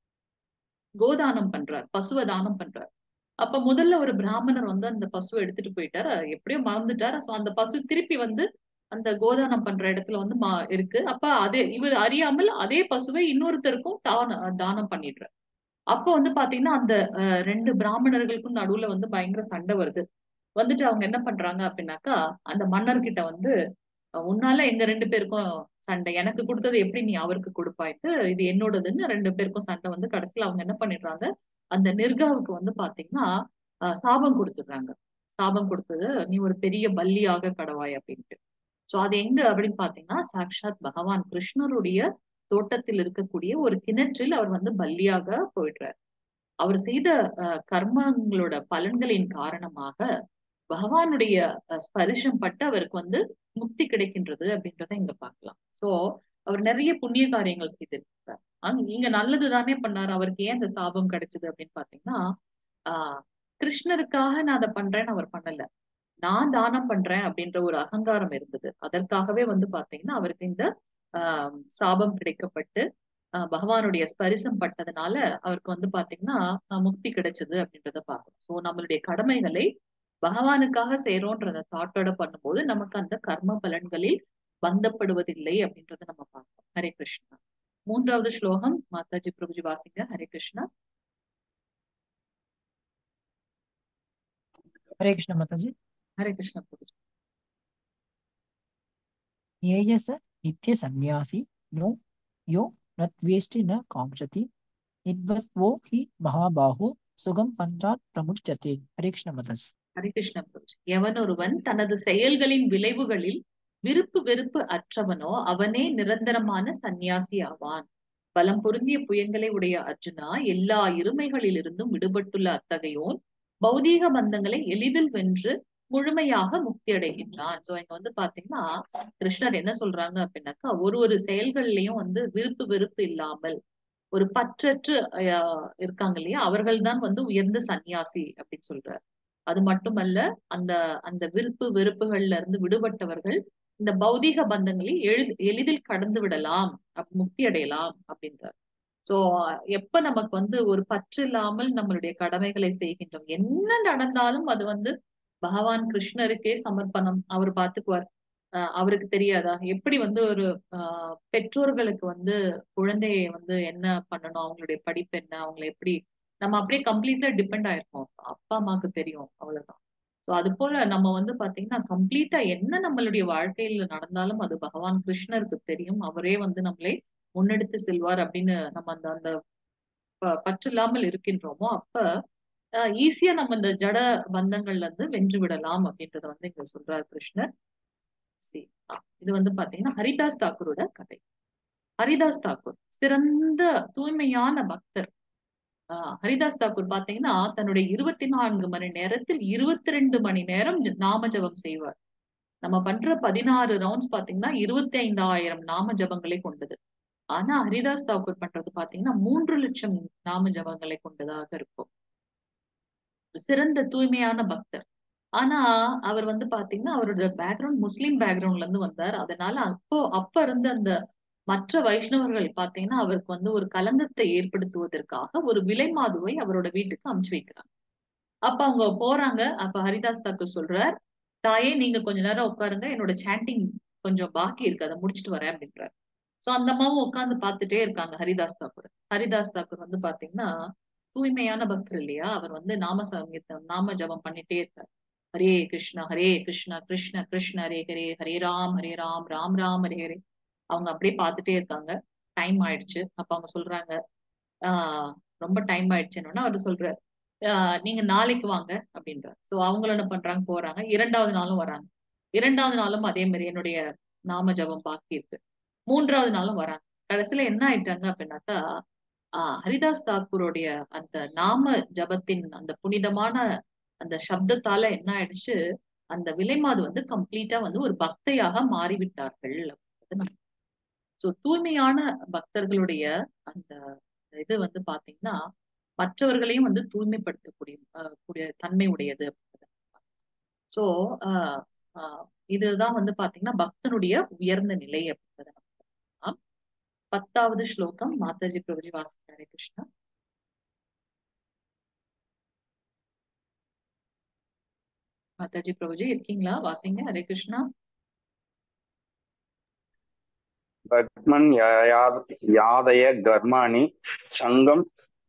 கோதானம் பண்றார் பசுவை தானம் பண்றார் அப்ப முதல்ல ஒரு பிராமணர் வந்து அந்த பசுவை எடுத்துட்டு போயிட்டாரு எப்படியோ மறந்துட்டாரு சோ அந்த பசு திருப்பி வந்து அந்த கோதானம் பண்ற இடத்துல வந்து மா இருக்கு அப்ப அதே இவர் அறியாமல் அதே பசுவை இன்னொருத்தருக்கும் தான தானம் பண்ணிடுறார் அப்ப வந்து பாத்தீங்கன்னா அந்த அஹ், ரெண்டு பிராமணர்களுக்கும் நடுவுல வந்து பயங்கர சண்டை வருது வந்துட்டு அவங்க என்ன பண்றாங்க அப்படின்னாக்கா அந்த மன்னர்கிட்ட வந்து அஹ், உன்னால எங்க ரெண்டு பேருக்கும் சண்டை எனக்கு கொடுத்தது எப்படி நீ அவருக்கு கொடுப்பாய்ட்டு இது என்னோடதுன்னு ரெண்டு பேருக்கும் சண்டை வந்து கடைசியில அவங்க என்ன பண்ணிடுறாங்க அந்த நிர்காவுக்கு வந்து பாத்தீங்கன்னா அஹ், சாபம் கொடுத்துடுறாங்க சாபம் கொடுத்தது நீ ஒரு பெரிய பல்லியாக கடவாய் அப்படின்ட்டு சோ அது எங்க அப்படின்னு பாத்தீங்கன்னா சாக்ஷாத் பகவான் கிருஷ்ணருடைய தோட்டத்தில் இருக்கக்கூடிய ஒரு கிணற்றில் அவர் வந்து பல்லியாக போயிடுறார் அவர் செய்த அஹ், கர்மங்களோட பலன்களின் காரணமாக பகவானுடைய அஹ், ஸ்பரிசம் பட்டு அவருக்கு வந்து முக்தி கிடைக்கின்றது அப்படின்றத இங்க பார்க்கலாம் சோ அவர் நிறைய புண்ணிய காரியங்கள் செய்திருக்கிறார் ஆனா இங்க நல்லது தானே பண்ணாரு அவருக்கு ஏன் அந்த சாபம் கிடைச்சது அப்படின்னு பாத்தீங்கன்னா ஆஹ் கிருஷ்ணருக்காக நான் அதை பண்றேன்னு அவர் பண்ணல நான் தானம் பண்றேன் அப்படின்ற ஒரு அகங்காரம் இருந்தது அதற்காகவே வந்து பாத்தீங்கன்னா அவருக்கு இந்த ஆஹ் சாபம் கிடைக்கப்பட்டு ஆஹ் பகவானுடைய ஸ்பரிசம் பட்டதுனால அவருக்கு வந்து பாத்தீங்கன்னா ஆஹ் முக்தி கிடைச்சது அப்படின்றத பார்க்கணும் ஸோ நம்மளுடைய கடமைகளை பகவானுக்காக செய்யறோன்றத தாட்டோட பண்ணும்போது நமக்கு அந்த கர்ம பலன்களில் பந்தப்படுவதில்லை அப்படின்றத நம்ம பார்க்கணும் ஹரே கிருஷ்ணா மூன்றாவது ஸ்லோகம் மாதாஜி பிரபுஜி வாசிங்க ஹரே கிருஷ்ணா हरे कृष्ण माता जी ஹரே கிருஷ்ணா பிரபுஜி ज्ञेय स नित्य सन्यासी नो यो न द्वेष्टि न कांक्षति निर्वत्वो हि महाबाहो சுகம் பஞ்சாத் பிரமுச்சதே ஹரே கிருஷ்ண மாதா जी ஹரே கிருஷ்ணா பிரபுஜி எவன் ஒருவன் தனது செயல்களின் விளைவுகளில் விருப்பு வெறுப்பு அற்றவனோ அவனே நிரந்தரமான சந்நியாசி ஆவான் பலம் பொருந்திய புயங்களை உடைய அர்ஜுனா எல்லா இருமைகளிலிருந்தும் விடுபட்டுள்ள அத்தகையோன் பௌதீக பந்தங்களை எளிதில் வென்று முழுமையாக முக்தி அடைகின்றான் சோ இங்க வந்து பாத்தீங்கன்னா கிருஷ்ணர் என்ன சொல்றாங்க அப்படின்னாக்கா ஒரு ஒரு செயல்கள்லயும் வந்து விருப்பு வெறுப்பு இல்லாமல் ஒரு பற்றற்று அஹ், இருக்காங்க இல்லையா அவர்கள் தான் வந்து உயர்ந்த சந்நியாசி அப்படின்னு சொல்றார் அது மட்டுமல்ல அந்த அந்த விருப்பு வெறுப்புகள்ல இருந்து விடுபட்டவர்கள் இந்த பௌதீக பந்தங்களை எளி எளிதில் கடந்து விடலாம் அப்- முக்தி அடையலாம் அப்படின்றார் சோ எப்ப நமக்கு வந்து ஒரு பற்று இல்லாமல் நம்மளுடைய கடமைகளை செய்கின்றோம் என்ன நடந்தாலும் அது வந்து பகவான் கிருஷ்ணருக்கே சமர்ப்பணம் அவர் பார்த்துக்குவார் அஹ் அவருக்கு தெரியாதா எப்படி வந்து ஒரு ஆஹ் பெற்றோர்களுக்கு வந்து குழந்தையை வந்து என்ன பண்ணணும் அவங்களுடைய படிப்பு என்ன அவங்களை எப்படி நம்ம அப்படியே கம்ப்ளீட்டா டிபெண்ட் ஆயிருக்கோம் அப்பா அம்மாவுக்கு தெரியும் அவ்வளவுதான் ஸோ அது போல நம்ம வந்து பாத்தீங்கன்னா கம்ப்ளீட்டா என்ன நம்மளுடைய வாழ்க்கையில நடந்தாலும் அது பகவான் கிருஷ்ணருக்கு தெரியும் அவரே வந்து நம்மளை முன்னெடுத்து செல்வார் அப்படின்னு நம்ம அந்த அந்த ப- பற்று இல்லாமல் இருக்கின்றோமோ அப்ப ஈஸியா நம்ம இந்த ஜட பந்தங்கள்ல இருந்து வென்று விடலாம் அப்படின்றத வந்து இங்க சொல்றார் கிருஷ்ணர் See, ஆ, இது வந்து பாத்தீங்கன்னா ஹரிதாஸ் தாக்கூரோட கதை ஹரிதாஸ் தாக்கூர் சிறந்த தூய்மையான பக்தர் ஆஹ் ஹரிதாஸ் தாக்கூர் பாத்தீங்கன்னா தன்னுடைய இருபத்தி நான்கு மணி நேரத்தில் இருபத்தி ரெண்டு மணி நேரம் நாம ஜபம் செய்வார் நம்ம பண்ற பதினாறு ரவுண்ட்ஸ் பாத்தீங்கன்னா இருபத்தி ஐந்தாயிரம் நாம ஜபங்களை கொண்டது ஆனா ஹரிதாஸ் தாக்கூர் பண்றது பாத்தீங்கன்னா மூன்று லட்சம் நாம ஜபங்களை கொண்டதாக இருக்கும் சிறந்த தூய்மையான பக்தர் ஆனா அவர் வந்து பாத்தீங்கன்னா அவரோட பேக்ரவுண்ட் முஸ்லிம் பேக்ரவுண்ட்ல இருந்து வந்தார் அதனால அப்போ அப்ப இருந்த அந்த மற்ற வைஷ்ணவர்கள் பாத்தீங்கன்னா அவருக்கு வந்து ஒரு கலங்கத்தை ஏற்படுத்துவதற்காக ஒரு விலை மாதுவை அவரோட வீட்டுக்கு அமுச்சு வைக்கிறாங்க அப்ப அவங்க போறாங்க அப்ப ஹரிதாஸ் தாக்கூர் சொல்றார் தாயே நீங்க கொஞ்ச நேரம் உட்காருங்க என்னோட சாண்டிங் கொஞ்சம் பாக்கி இருக்கு அதை முடிச்சிட்டு வரேன் அப்படின்றார் சோ அந்த அம்மாவும் உட்கார்ந்து பார்த்துட்டே இருக்காங்க ஹரிதாஸ் தாக்கூர் ஹரிதாஸ் தாக்கூர் வந்து பாத்தீங்கன்னா தூய்மையான பக்தர் இல்லையா அவர் வந்து நாம சங்கீதம் நாம ஜபம் பண்ணிட்டே இருக்கார் ஹரே கிருஷ்ணா ஹரே கிருஷ்ணா கிருஷ்ண கிருஷ்ண ஹரே ஹரே ஹரே ராம் ஹரே ராம் ராம் ராம் ஹரே ஹரே அவங்க அப்படியே பார்த்துட்டே இருக்காங்க டைம் ஆயிடுச்சு அப்ப அவங்க சொல்றாங்க ஆஹ் ரொம்ப டைம் ஆயிடுச்சுன்னு அவர் சொல்றாரு ஆஹ் நீங்க நாளைக்கு வாங்க அப்படின்றார் சோ அவங்களும் என்ன பண்றாங்க போறாங்க இரண்டாவது நாளும் வராங்க இரண்டாவது நாளும் அதே மாதிரி என்னுடைய நாம ஜபம் பாக்கி இருக்கு மூன்றாவது நாளும் வராங்க கடைசியில என்ன ஆயிட்டாங்க அப்படின்னாக்கா ஆஹ் ஹரிதாஸ் தாக்கூருடைய அந்த நாம ஜபத்தின் அந்த புனிதமான அந்த சப்தத்தால என்ன ஆயிடுச்சு அந்த விலைமாது வந்து கம்ப்ளீட்டா வந்து ஒரு பக்தையாக மாறிவிட்டார்கள் அப்படின்றது நம்ம சோ தூய்மையான பக்தர்களுடைய அந்த இது வந்து பாத்தீங்கன்னா மற்றவர்களையும் வந்து தூய்மைப்படுத்தக்கூடிய ஆஹ் கூடிய தன்மை உடையது சோ ஆஹ் ஆஹ் இதுதான் வந்து பாத்தீங்கன்னா பக்தனுடைய உயர்ந்த நிலை அப்படின்றத நம்ம பார்க்கலாம். பத்தாவது ஸ்லோகம் மாதாஜி பிரபுஜி வாசி ஹரே கிருஷ்ணா மாதாஜி பிரபுஜி இருக்கீங்களா வாசிங்க ஹரே கிருஷ்ணா பத்மன் யா- யாதய கர்மாணி சங்கம்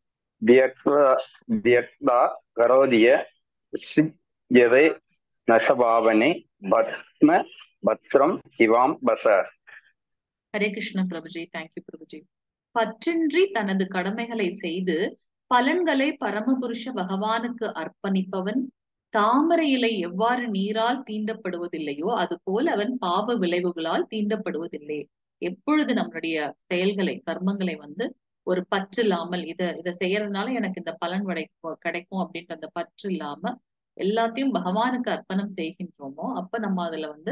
தியக்தா கரோதிய சித்யதை நசபாவனே பத்ம பத்ரம் இவாம் பச ஹரே கிருஷ்ண பிரபுஜி தேங்க்யூ பிரபுஜி பற்றின்றி தனது கடமைகளை செய்து பலன்களை பரமபுருஷ பகவானுக்கு அர்ப்பணிப்பவன் தாமரை இலை எவ்வாறு நீரால் தீண்டப்படுவதில்லையோ அது போல அவன் பாவ விளைவுகளால் தீண்டப்படுவதில்லை எப்பொழுது நம்மளுடைய செயல்களை கர்மங்களை வந்து ஒரு பற்று இல்லாமல் இத இத செய்யறதுனால எனக்கு இந்த பலன் கிடைக்கும் கிடைக்கும் அப்படின்ற அந்த பற்று இல்லாம எல்லாத்தையும் பகவானுக்கு அர்ப்பணம் செய்கின்றோமோ அப்ப நம்ம அதுல வந்து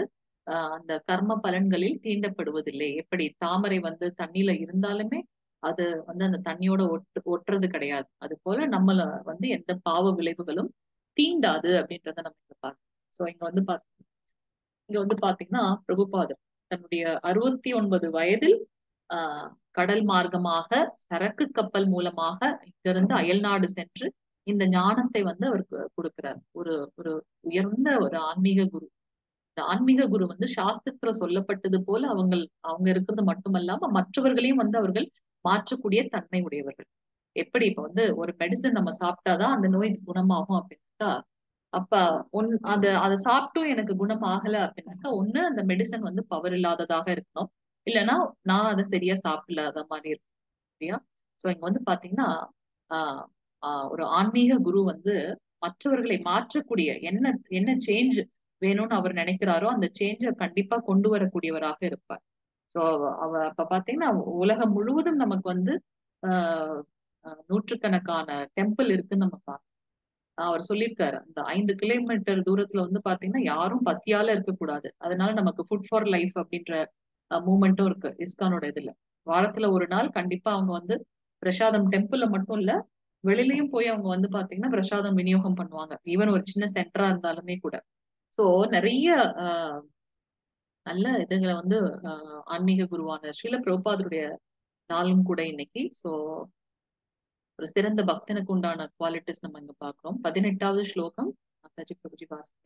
ஆஹ் அந்த கர்ம பலன்களில் தீண்டப்படுவதில்லை எப்படி தாமரை வந்து தண்ணியில இருந்தாலுமே அது வந்து அந்த தண்ணியோட ஒட்டு ஒட்டுறது கிடையாது அது போல நம்மள வந்து எந்த பாவ விளைவுகளும் தீண்டாது அப்படின்றத நம்ம இங்க பார்க்கணும் சோ இங்க வந்து பாத் இங்க வந்து பாத்தீங்கன்னா பிரபுபாதர் தன்னுடைய அறுபத்தி ஒன்பது வயதில் ஆஹ் கடல் மார்க்கமாக சரக்கு கப்பல் மூலமாக இங்கிருந்து அயல்நாடு சென்று இந்த ஞானத்தை வந்து அவருக்கு கொடுக்கிறார் ஒரு ஒரு உயர்ந்த ஒரு ஆன்மீக குரு இந்த ஆன்மீக குரு வந்து சாஸ்திரத்துல சொல்லப்பட்டது போல அவங்க அவங்க இருக்கிறது மட்டுமல்லாம மற்றவர்களையும் வந்து அவர்கள் மாற்றக்கூடிய தன்மை உடையவர்கள் எப்படி இப்ப வந்து ஒரு மெடிசன் நம்ம சாப்பிட்டாதான் அந்த நோய் குணமாகும் அப்படின்னாக்கா அப்ப ஒன் அத அதை சாப்பிட்டும் எனக்கு குணம் ஆகல அப்படின்னாக்கா ஒண்ணு அந்த மெடிசன் வந்து பவர் இல்லாததாக இருக்கணும் இல்லைன்னா நான் அதை சரியா சாப்பிடலாத மாதிரி இருக்கும் இல்லையா சோ இங்க வந்து பாத்தீங்கன்னா ஆஹ் ஆஹ் ஒரு ஆன்மீக குரு வந்து மற்றவர்களை மாற்றக்கூடிய என்ன என்ன சேஞ்ச் வேணும்னு அவர் நினைக்கிறாரோ அந்த சேஞ்சை கண்டிப்பா கொண்டு வரக்கூடியவராக இருப்பார் சோ அவ அப்ப பாத்தீங்கன்னா உலகம் முழுவதும் நமக்கு வந்து ஆஹ் நூற்றுக்கணக்கான டெம்பிள் இருக்குன்னு நம்ம பார்க்கணும் அவர் சொல்லியிருக்காரு அந்த ஐந்து கிலோமீட்டர் தூரத்துல வந்து பாத்தீங்கன்னா யாரும் பசியால இருக்கக்கூடாது அதனால நமக்கு ஃபுட் ஃபார் லைஃப் அப்படின்ற மூமெண்ட்டும் இருக்கு இஸ்கானோட இதுல வாரத்துல ஒரு நாள் கண்டிப்பா அவங்க வந்து பிரசாதம் டெம்பிள்ல மட்டும் இல்ல வெளியிலயும் போய் அவங்க வந்து பாத்தீங்கன்னா பிரசாதம் விநியோகம் பண்ணுவாங்க ஈவன் ஒரு சின்ன சென்டரா இருந்தாலுமே கூட சோ நிறைய ஆஹ் நல்ல இதுகளை வந்து ஆஹ் ஆன்மீக குருவான ஸ்ரீல பிரபுபாதருடைய நாளும் கூட இன்னைக்கு சோ ஒரு சிறந்த பக்தனுக்கு உண்டான குவாலிட்டிஸ் நம்ம இங்க பாக்குறோம் பதினெட்டாவது ஸ்லோகம் மாதாஜி பிரபுஜி வாசிங்க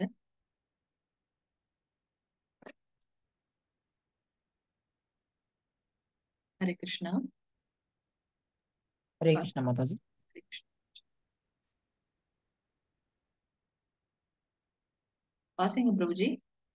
ஹரே கிருஷ்ணா ஹரே கிருஷ்ண மாதாஜி ஹரே கிருஷ்ணா வாசிங்க பிரபுஜி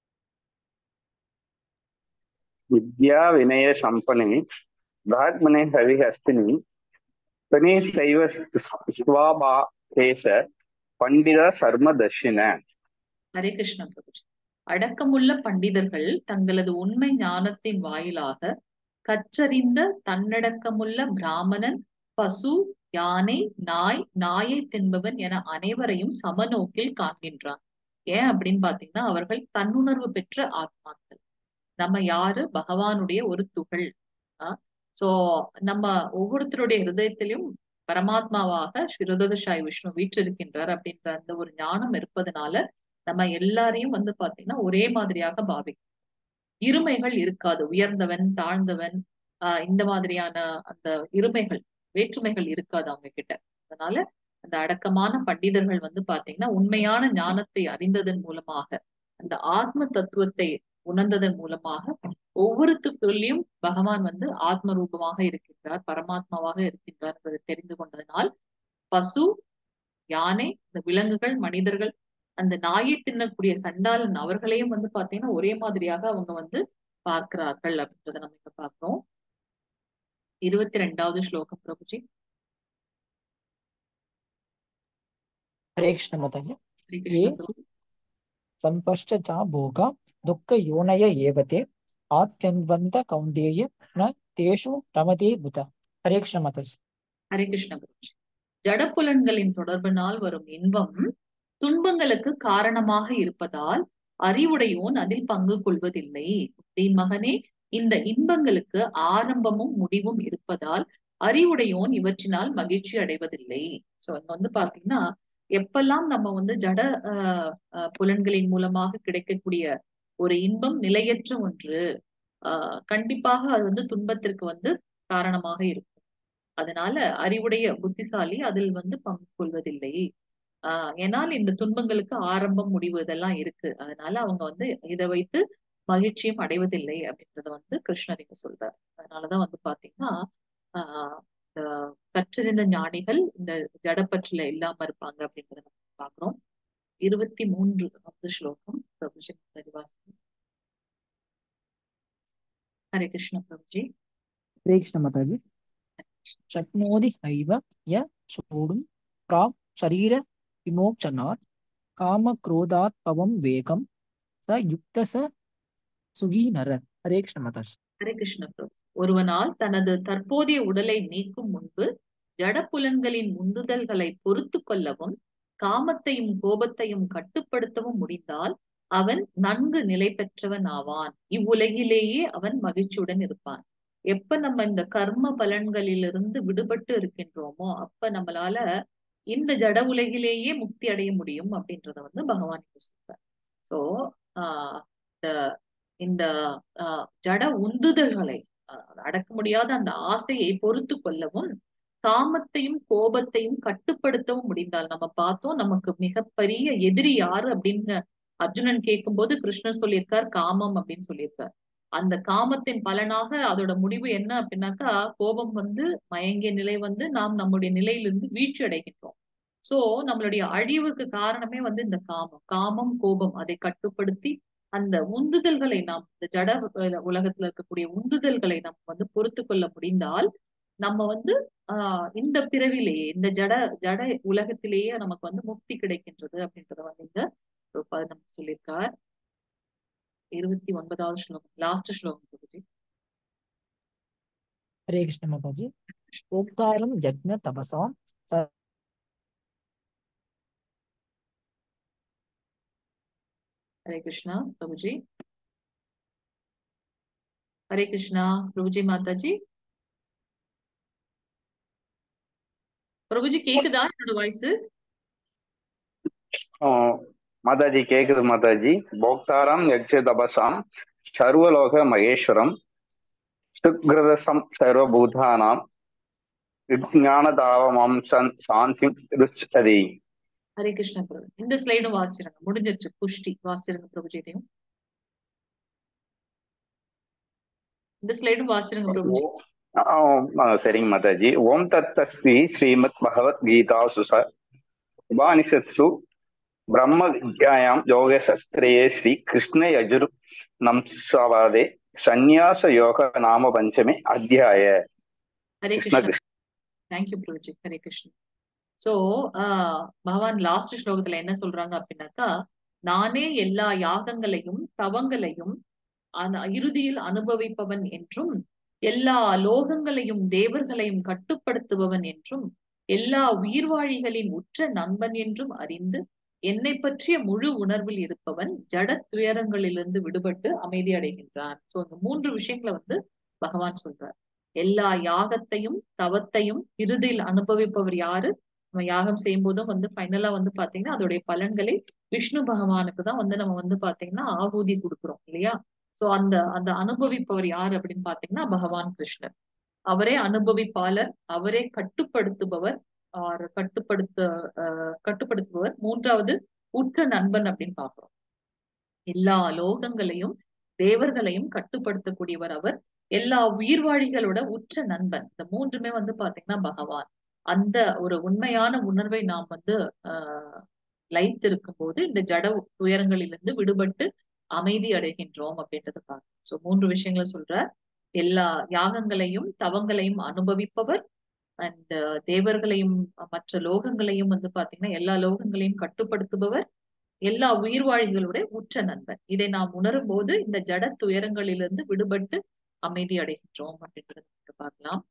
विद्या विनय संपन्ने ब्राह्मणे हरिहस्तिनि तने सैव स्वाभादेश பண்டித சர்மதர்ஷின ஹரே கிருஷ்ணா பிரபுஜி அடக்கமுள்ள பண்டிதர்கள் தங்களது உண்மை ஞானத்தின் வாயிலாக கற்றறிந்த தன்னடக்கமுள்ள பிராமணன் பசு யானை நாய் நாயை தின்பவன் என அனைவரையும் சமநோக்கில் காண்கின்றான் ஏன் அப்படின்னு பாத்தீங்கன்னா அவர்கள் தன்னுணர்வு பெற்ற ஆத்மாக்கள் நம்ம யாரு பகவானுடைய ஒரு துகள் சோ நம்ம ஒவ்வொருத்தருடைய ஹிருதயத்திலும் பரமாத்மாவாக ஸ்ரீருதசாய் விஷ்ணு வீற்றிருக்கின்றார் அப்படின்ற அந்த ஒரு ஞானம் இருப்பதனால நம்ம எல்லாரையும் வந்து பாத்தீங்கன்னா ஒரே மாதிரியாக பாவிக்கும் இருமைகள் இருக்காது உயர்ந்தவன் தாழ்ந்தவன் ஆஹ் இந்த மாதிரியான அந்த இருமைகள் வேற்றுமைகள் இருக்காது அவங்க கிட்ட அதனால அந்த அடக்கமான பண்டிதர்கள் வந்து பாத்தீங்கன்னா உண்மையான ஞானத்தை அறிந்ததன் மூலமாக அந்த ஆத்ம தத்துவத்தை உணர்ந்ததன் மூலமாக ஒவ்வொருத்துக்குள்ளேயும் பகவான் வந்து ஆத்ம ரூபமாக இருக்கின்றார் பரமாத்மாவாக இருக்கின்றார் என்பதை தெரிந்து கொண்டதனால் பசு யானை இந்த விலங்குகள் மனிதர்கள் அந்த நாயை தின்னக்கூடிய சண்டாளன் அவர்களையும் வந்து பாத்தீங்கன்னா ஒரே மாதிரியாக அவங்க வந்து பார்க்கிறார்கள் அப்படின்றத நம்ம இங்க பாக்குறோம் இருபத்தி ரெண்டாவது ஸ்லோகம் பிரபுஜி ஹரே கிருஷ்ண மாதாஜி ஹரே கிருஷ்ண பிரபு ಸಂಪಶ್ಚ ಚ ಭೋಗ ದುಃಖ ಯೋನಯ ಏವತೆ ಆತ್ಯನ್ವಂತ ಕೌಂದೇಯ ನ ತೇಷು ರಮತೆ ಬುಧ ಹರೇ ಕೃಷ್ಣ ಮಾತಾಜಿ ஹரே கிருஷ்ண பிரபுஜி ஜடப்புலன்களின் தொடர்பினால் வரும் இன்பம் துன்பங்களுக்கு காரணமாக இருப்பதால் அறிவுடையோன் அதில் பங்கு கொள்வதில்லை புத்தியின் மகனே இந்த இன்பங்களுக்கு ஆரம்பமும் முடிவும் இருப்பதால் அறிவுடையோன் இவற்றினால் மகிழ்ச்சி அடைவதில்லை சோ இங்க வந்து பாத்தீங்கன்னா எப்பெல்லாம் நம்ம வந்து ஜட ஆஹ் ஆஹ் புலன்களின் மூலமாக கிடைக்கக்கூடிய ஒரு இன்பம் நிலையற்ற ஒன்று ஆஹ் கண்டிப்பாக அது வந்து துன்பத்திற்கு வந்து காரணமாக இருக்கும் அதனால அறிவுடைய புத்திசாலி அதில் வந்து பங்கு கொள்வதில்லை ஆஹ் ஏனால் இந்த துன்பங்களுக்கு ஆரம்பம் முடிவு இதெல்லாம் இருக்கு அதனால அவங்க வந்து இதை வைத்து மகிழ்ச்சியும் அடைவதில்லை அப்படின்றத வந்து கிருஷ்ணர் இங்க சொல்றார் அதனாலதான் வந்து பாத்தீங்கன்னா ஆஹ் இந்த கற்றறிந்த ஞானிகள் இந்த ஜடப்பற்றில இல்லாம இருப்பாங்க அப்படின்றத நம்ம பாக்குறோம் இருபத்தி மூன்று வந்து ஸ்லோகம் பிரபுஜி ஹரிவாசன் ஹரே கிருஷ்ண பிரபுஜி ಹರೇ ಕೃಷ್ಣ ಮಾತಾಜಿ ಶಕ್ನೋತಿ ಹೈವ ಯ ಸೋಡುಂ ಪ್ರಾಕ್ ಶರೀರ ವಿಮೋಚನಾತ್ ಕಾಮ ಕ್ರೋಧಾತ್ ಪವಂ ವೇಗಂ ಸ ಯುಕ್ತ ಸ ಸುಗೀ ನರ ಹರೇ ಕೃಷ್ಣ ಮಾತಾಜಿ ஹரே கிருஷ்ண பிரபு ஒருவனால் தனது தற்போதைய உடலை நீக்கும் முன்பு ஜடப்புலன்களின் உந்துதல்களை பொறுத்து கொள்ளவும் காமத்தையும் கோபத்தையும் கட்டுப்படுத்தவும் முடிந்தால் அவன் நன்கு நிலை பெற்றவன் ஆவான் இவ்வுலகிலேயே அவன் மகிழ்ச்சியுடன் இருப்பான் எப்ப நம்ம இந்த கர்ம பலன்களிலிருந்து விடுபட்டு இருக்கின்றோமோ அப்ப நம்மளால இந்த ஜட உலகிலேயே முக்தி அடைய முடியும் அப்படின்றத வந்து பகவான் இங்க சொல்றார் சோ ஆஹ் இந்த இந்த ஆஹ் ஜட உந்துதல்களை ஆஹ் அடக்க முடியாத அந்த ஆசையை பொறுத்து கொள்ளவும் காமத்தையும் கோபத்தையும் கட்டுப்படுத்தவும் முடிந்தால் நம்ம பார்த்தோம் நமக்கு மிகப்பெரிய எதிரி யாரு அப்படின்னு அர்ஜுனன் கேட்கும்போது கிருஷ்ணர் சொல்லியிருக்கார் காமம் அப்படின்னு சொல்லியிருக்கார் அந்த காமத்தின் பலனாக அதோட முடிவு என்ன அப்படின்னாக்கா கோபம் வந்து மயங்கிய நிலை வந்து நாம் நம்முடைய நிலையிலிருந்து வீழ்ச்சி அடைகின்றோம் சோ நம்மளுடைய அழிவுக்கு காரணமே வந்து இந்த காமம் காமம் கோபம் அதை கட்டுப்படுத்தி அந்த உந்துதல்களை நாம் இந்த ஜட உலகத்துல இருக்கக்கூடிய உந்துதல்களை நம்ம வந்து பொறுத்து கொள்ள முடிந்தால் நம்ம வந்து ஆஹ் இந்த பிறவிலேயே இந்த ஜட ஜட உலகத்திலேயே நமக்கு வந்து முக்தி கிடைக்கின்றது அப்படின்றத வந்து இங்க நமக்கு சொல்லியிருக்கார் இருபத்தி ஒன்பதாவது ஸ்லோகம் லாஸ்ட் ஸ்லோகம் குருஜி ஹரே கிருஷ்ண மாதாஜி ஓங்காரம் யக்ஞ தபசாம் हरे कृष्णा प्रभु जी हरे कृष्णा प्रभु जी माता जी பிரபு ஜி கேக்குதா என்னோட வாய்ஸ் மாதாஜி கேக்குது மாதாஜி போக்தாராம் யக்ஷ தபசாம் சர்வலோக மகேஸ்வரம் சுக்ரதசம் சர்வபூதானாம் விஜானதாவமாம் சாந்தி ருச்சதி ஹரே கிருஷ்ண பிரபு இந்த ஸ்லைடும் வாசிச்சிருங்க முடிஞ்சிருச்சு புஷ்டி வாசிச்சிருங்க பிரபுஜி இதையும் இந்த ஸ்லைடும் வாசிச்சிருங்க பிரபுஜி சரிங்க மாதாஜி ஓம் தத்தஸ்ரீ ஸ்ரீமத் பகவத் கீதா சுச உபானிஷத்சு பிரம்ம வித்யாயாம் யோகசஸ்திரயே ஸ்ரீ கிருஷ்ண யஜுர் நம்சவாதே சந்நியாச யோக நாம பஞ்சமே அத்தியாய ஹரே கிருஷ்ண தேங்க்யூ பிரபுஜி ஹரே கிருஷ்ண சோ ஆஹ் பகவான் லாஸ்ட் ஸ்லோகத்துல என்ன சொல்றாங்க அப்படின்னாக்கா நானே எல்லா யாகங்களையும் தவங்களையும் இறுதியில் அனுபவிப்பவன் என்றும் எல்லா லோகங்களையும் தேவர்களையும் கட்டுப்படுத்துபவன் என்றும் எல்லா உயிர்வாழிகளின் உற்ற நண்பன் என்றும் அறிந்து என்னை பற்றிய முழு உணர்வில் இருப்பவன் ஜட துயரங்களிலிருந்து விடுபட்டு அமைதி அடைகின்றான் சோ இந்த மூன்று விஷயங்களை வந்து பகவான் சொல்றார் எல்லா யாகத்தையும் தவத்தையும் இறுதியில் அனுபவிப்பவர் யாரு நம்ம யாகம் செய்யும் போதும் வந்து ஃபைனலா வந்து பாத்தீங்கன்னா அதோடைய பலன்களை விஷ்ணு பகவானுக்கு தான் வந்து நம்ம வந்து பாத்தீங்கன்னா ஆகூதி கொடுக்குறோம் இல்லையா சோ அந்த அந்த அனுபவிப்பவர் யார் அப்படின்னு பாத்தீங்கன்னா பகவான் கிருஷ்ணர் அவரே அனுபவிப்பாளர் அவரே கட்டுப்படுத்துபவர் கட்டுப்படுத்த கட்டுப்படுத்துபவர் மூன்றாவது உற்ற நண்பன் அப்படின்னு பாக்குறோம் எல்லா லோகங்களையும் தேவர்களையும் கட்டுப்படுத்தக்கூடியவர் அவர் எல்லா உயிர்வாழிகளோட உற்ற நண்பன் இந்த மூன்றுமே வந்து பாத்தீங்கன்னா பகவான் அந்த ஒரு உண்மையான உணர்வை நாம் வந்து ஆஹ் லைத்திருக்கும் போது இந்த ஜட துயரங்களிலிருந்து விடுபட்டு அமைதி அடைகின்றோம் அப்படின்றத பார்க்கணும் சோ மூன்று விஷயங்களை சொல்ற எல்லா யாகங்களையும் தவங்களையும் அனுபவிப்பவர் அந்த தேவர்களையும் மற்ற லோகங்களையும் வந்து பாத்தீங்கன்னா எல்லா லோகங்களையும் கட்டுப்படுத்துபவர் எல்லா உயிர்வாழிகளுடைய உற்ற நண்பன் இதை நாம் உணரும் போது இந்த ஜட துயரங்களிலிருந்து விடுபட்டு அமைதி அடைகின்றோம் அப்படின்றத பார்க்கலாம்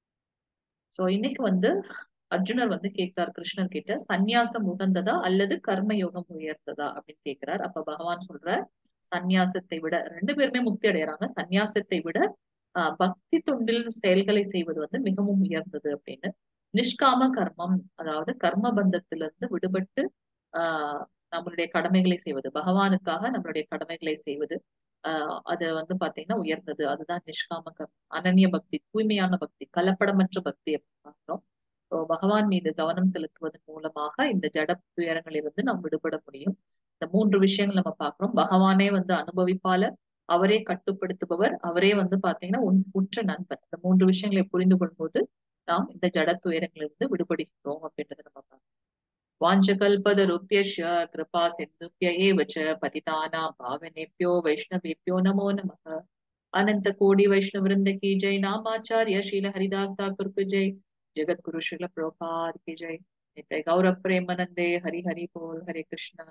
சோ இன்னைக்கு வந்து அர்ஜுனர் வந்து கேட்கிறார் கிருஷ்ணர் கிட்ட சந்நியாசம் உகந்ததா அல்லது கர்ம யோகம் உயர்ந்ததா அப்படின்னு கேட்கிறார் அப்ப பகவான் சொல்ற சந்நியாசத்தை விட ரெண்டு பேருமே முக்தி அடையறாங்க சந்நியாசத்தை விட ஆஹ் பக்தி தொண்டில் செயல்களை செய்வது வந்து மிகவும் உயர்ந்தது அப்படின்னு நிஷ்காம கர்மம் அதாவது கர்ம பந்தத்திலிருந்து விடுபட்டு ஆஹ் நம்மளுடைய கடமைகளை செய்வது பகவானுக்காக நம்மளுடைய கடமைகளை செய்வது ஆஹ் அது வந்து பாத்தீங்கன்னா உயர்ந்தது அதுதான் நிஷ்காம கர்மம் அனன்ய பக்தி தூய்மையான பக்தி கலப்படமற்ற பக்தி அப்படின்னு பார்க்கிறோம் பகவான் மீது கவனம் செலுத்துவதன் மூலமாக இந்த ஜட துயரங்களிலிருந்து நாம் விடுபட முடியும் இந்த மூன்று விஷயங்கள் நம்ம பாக்குறோம் பகவானே வந்து அனுபவிப்பாளர் அவரே கட்டுப்படுத்துபவர் அவரே வந்து பாத்தீங்கன்னா உற்ற நண்பன் இந்த மூன்று விஷயங்களை புரிந்து கொள்ளும்போது நாம் இந்த ஜட துயரங்களிலிருந்து விடுபடுகிறோம் அப்படின்றத நம்ம பார்க்கணும் வாஞ்சகல்பதருப்பியஷ கிருபா சிந்துப்பிய ஏவச்ச பதிதானா பாவனேபியோ வைஷ்ணவேபியோ நமோ நமக अनंत कोटि वैष्णव वृंद की जय नामाचार्य शील हरिदास ठाकुर की जय जगत गुरु श्रील प्रभुपाद की जय नित्य गौरव प्रेमानंदे हरि हरि बोल हरे कृष्णा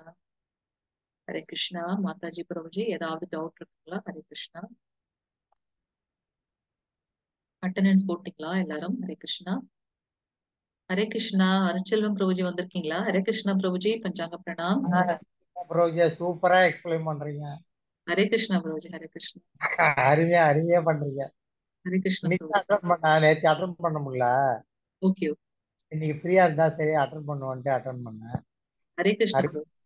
ஹரே கிருஷ்ணா மாதாஜி பிரபுஜி ஏதாவது டவுட் இருக்குங்களா ஹரே கிருஷ்ணா அட்டண்டன்ஸ் போட்டீங்களா எல்லாரும் ஹரே கிருஷ்ணா ஹரே கிருஷ்ணா அருட்செல்வம் பிரபுஜி வந்திருக்கீங்களா ஹரே கிருஷ்ணா பிரபுஜி பஞ்சாங்க பிரணாம் ப்ரோஜி சூப்பரா எக்ஸ்பிளைன் பண்றீங்க ஹரே கிருஷ்ணா ப்ரோஜி ஹரே கிருஷ்ணா அருமையா அருமையா பண்றீங்க ஹரே கிருஷ்ணா இன்னைக்கு ப்ரோஜி அட்டன் பண்ண நேற்று அட்டன் பண்ண முடியல ஓகே இன்னைக்கு ஃப்ரீயா இருந்தா சரி அட்டன் பண்ணுவோன்ட்டு அட்டன் பண்ணேன் ஹரே கிருஷ்ணா ஹரி ப்ரோ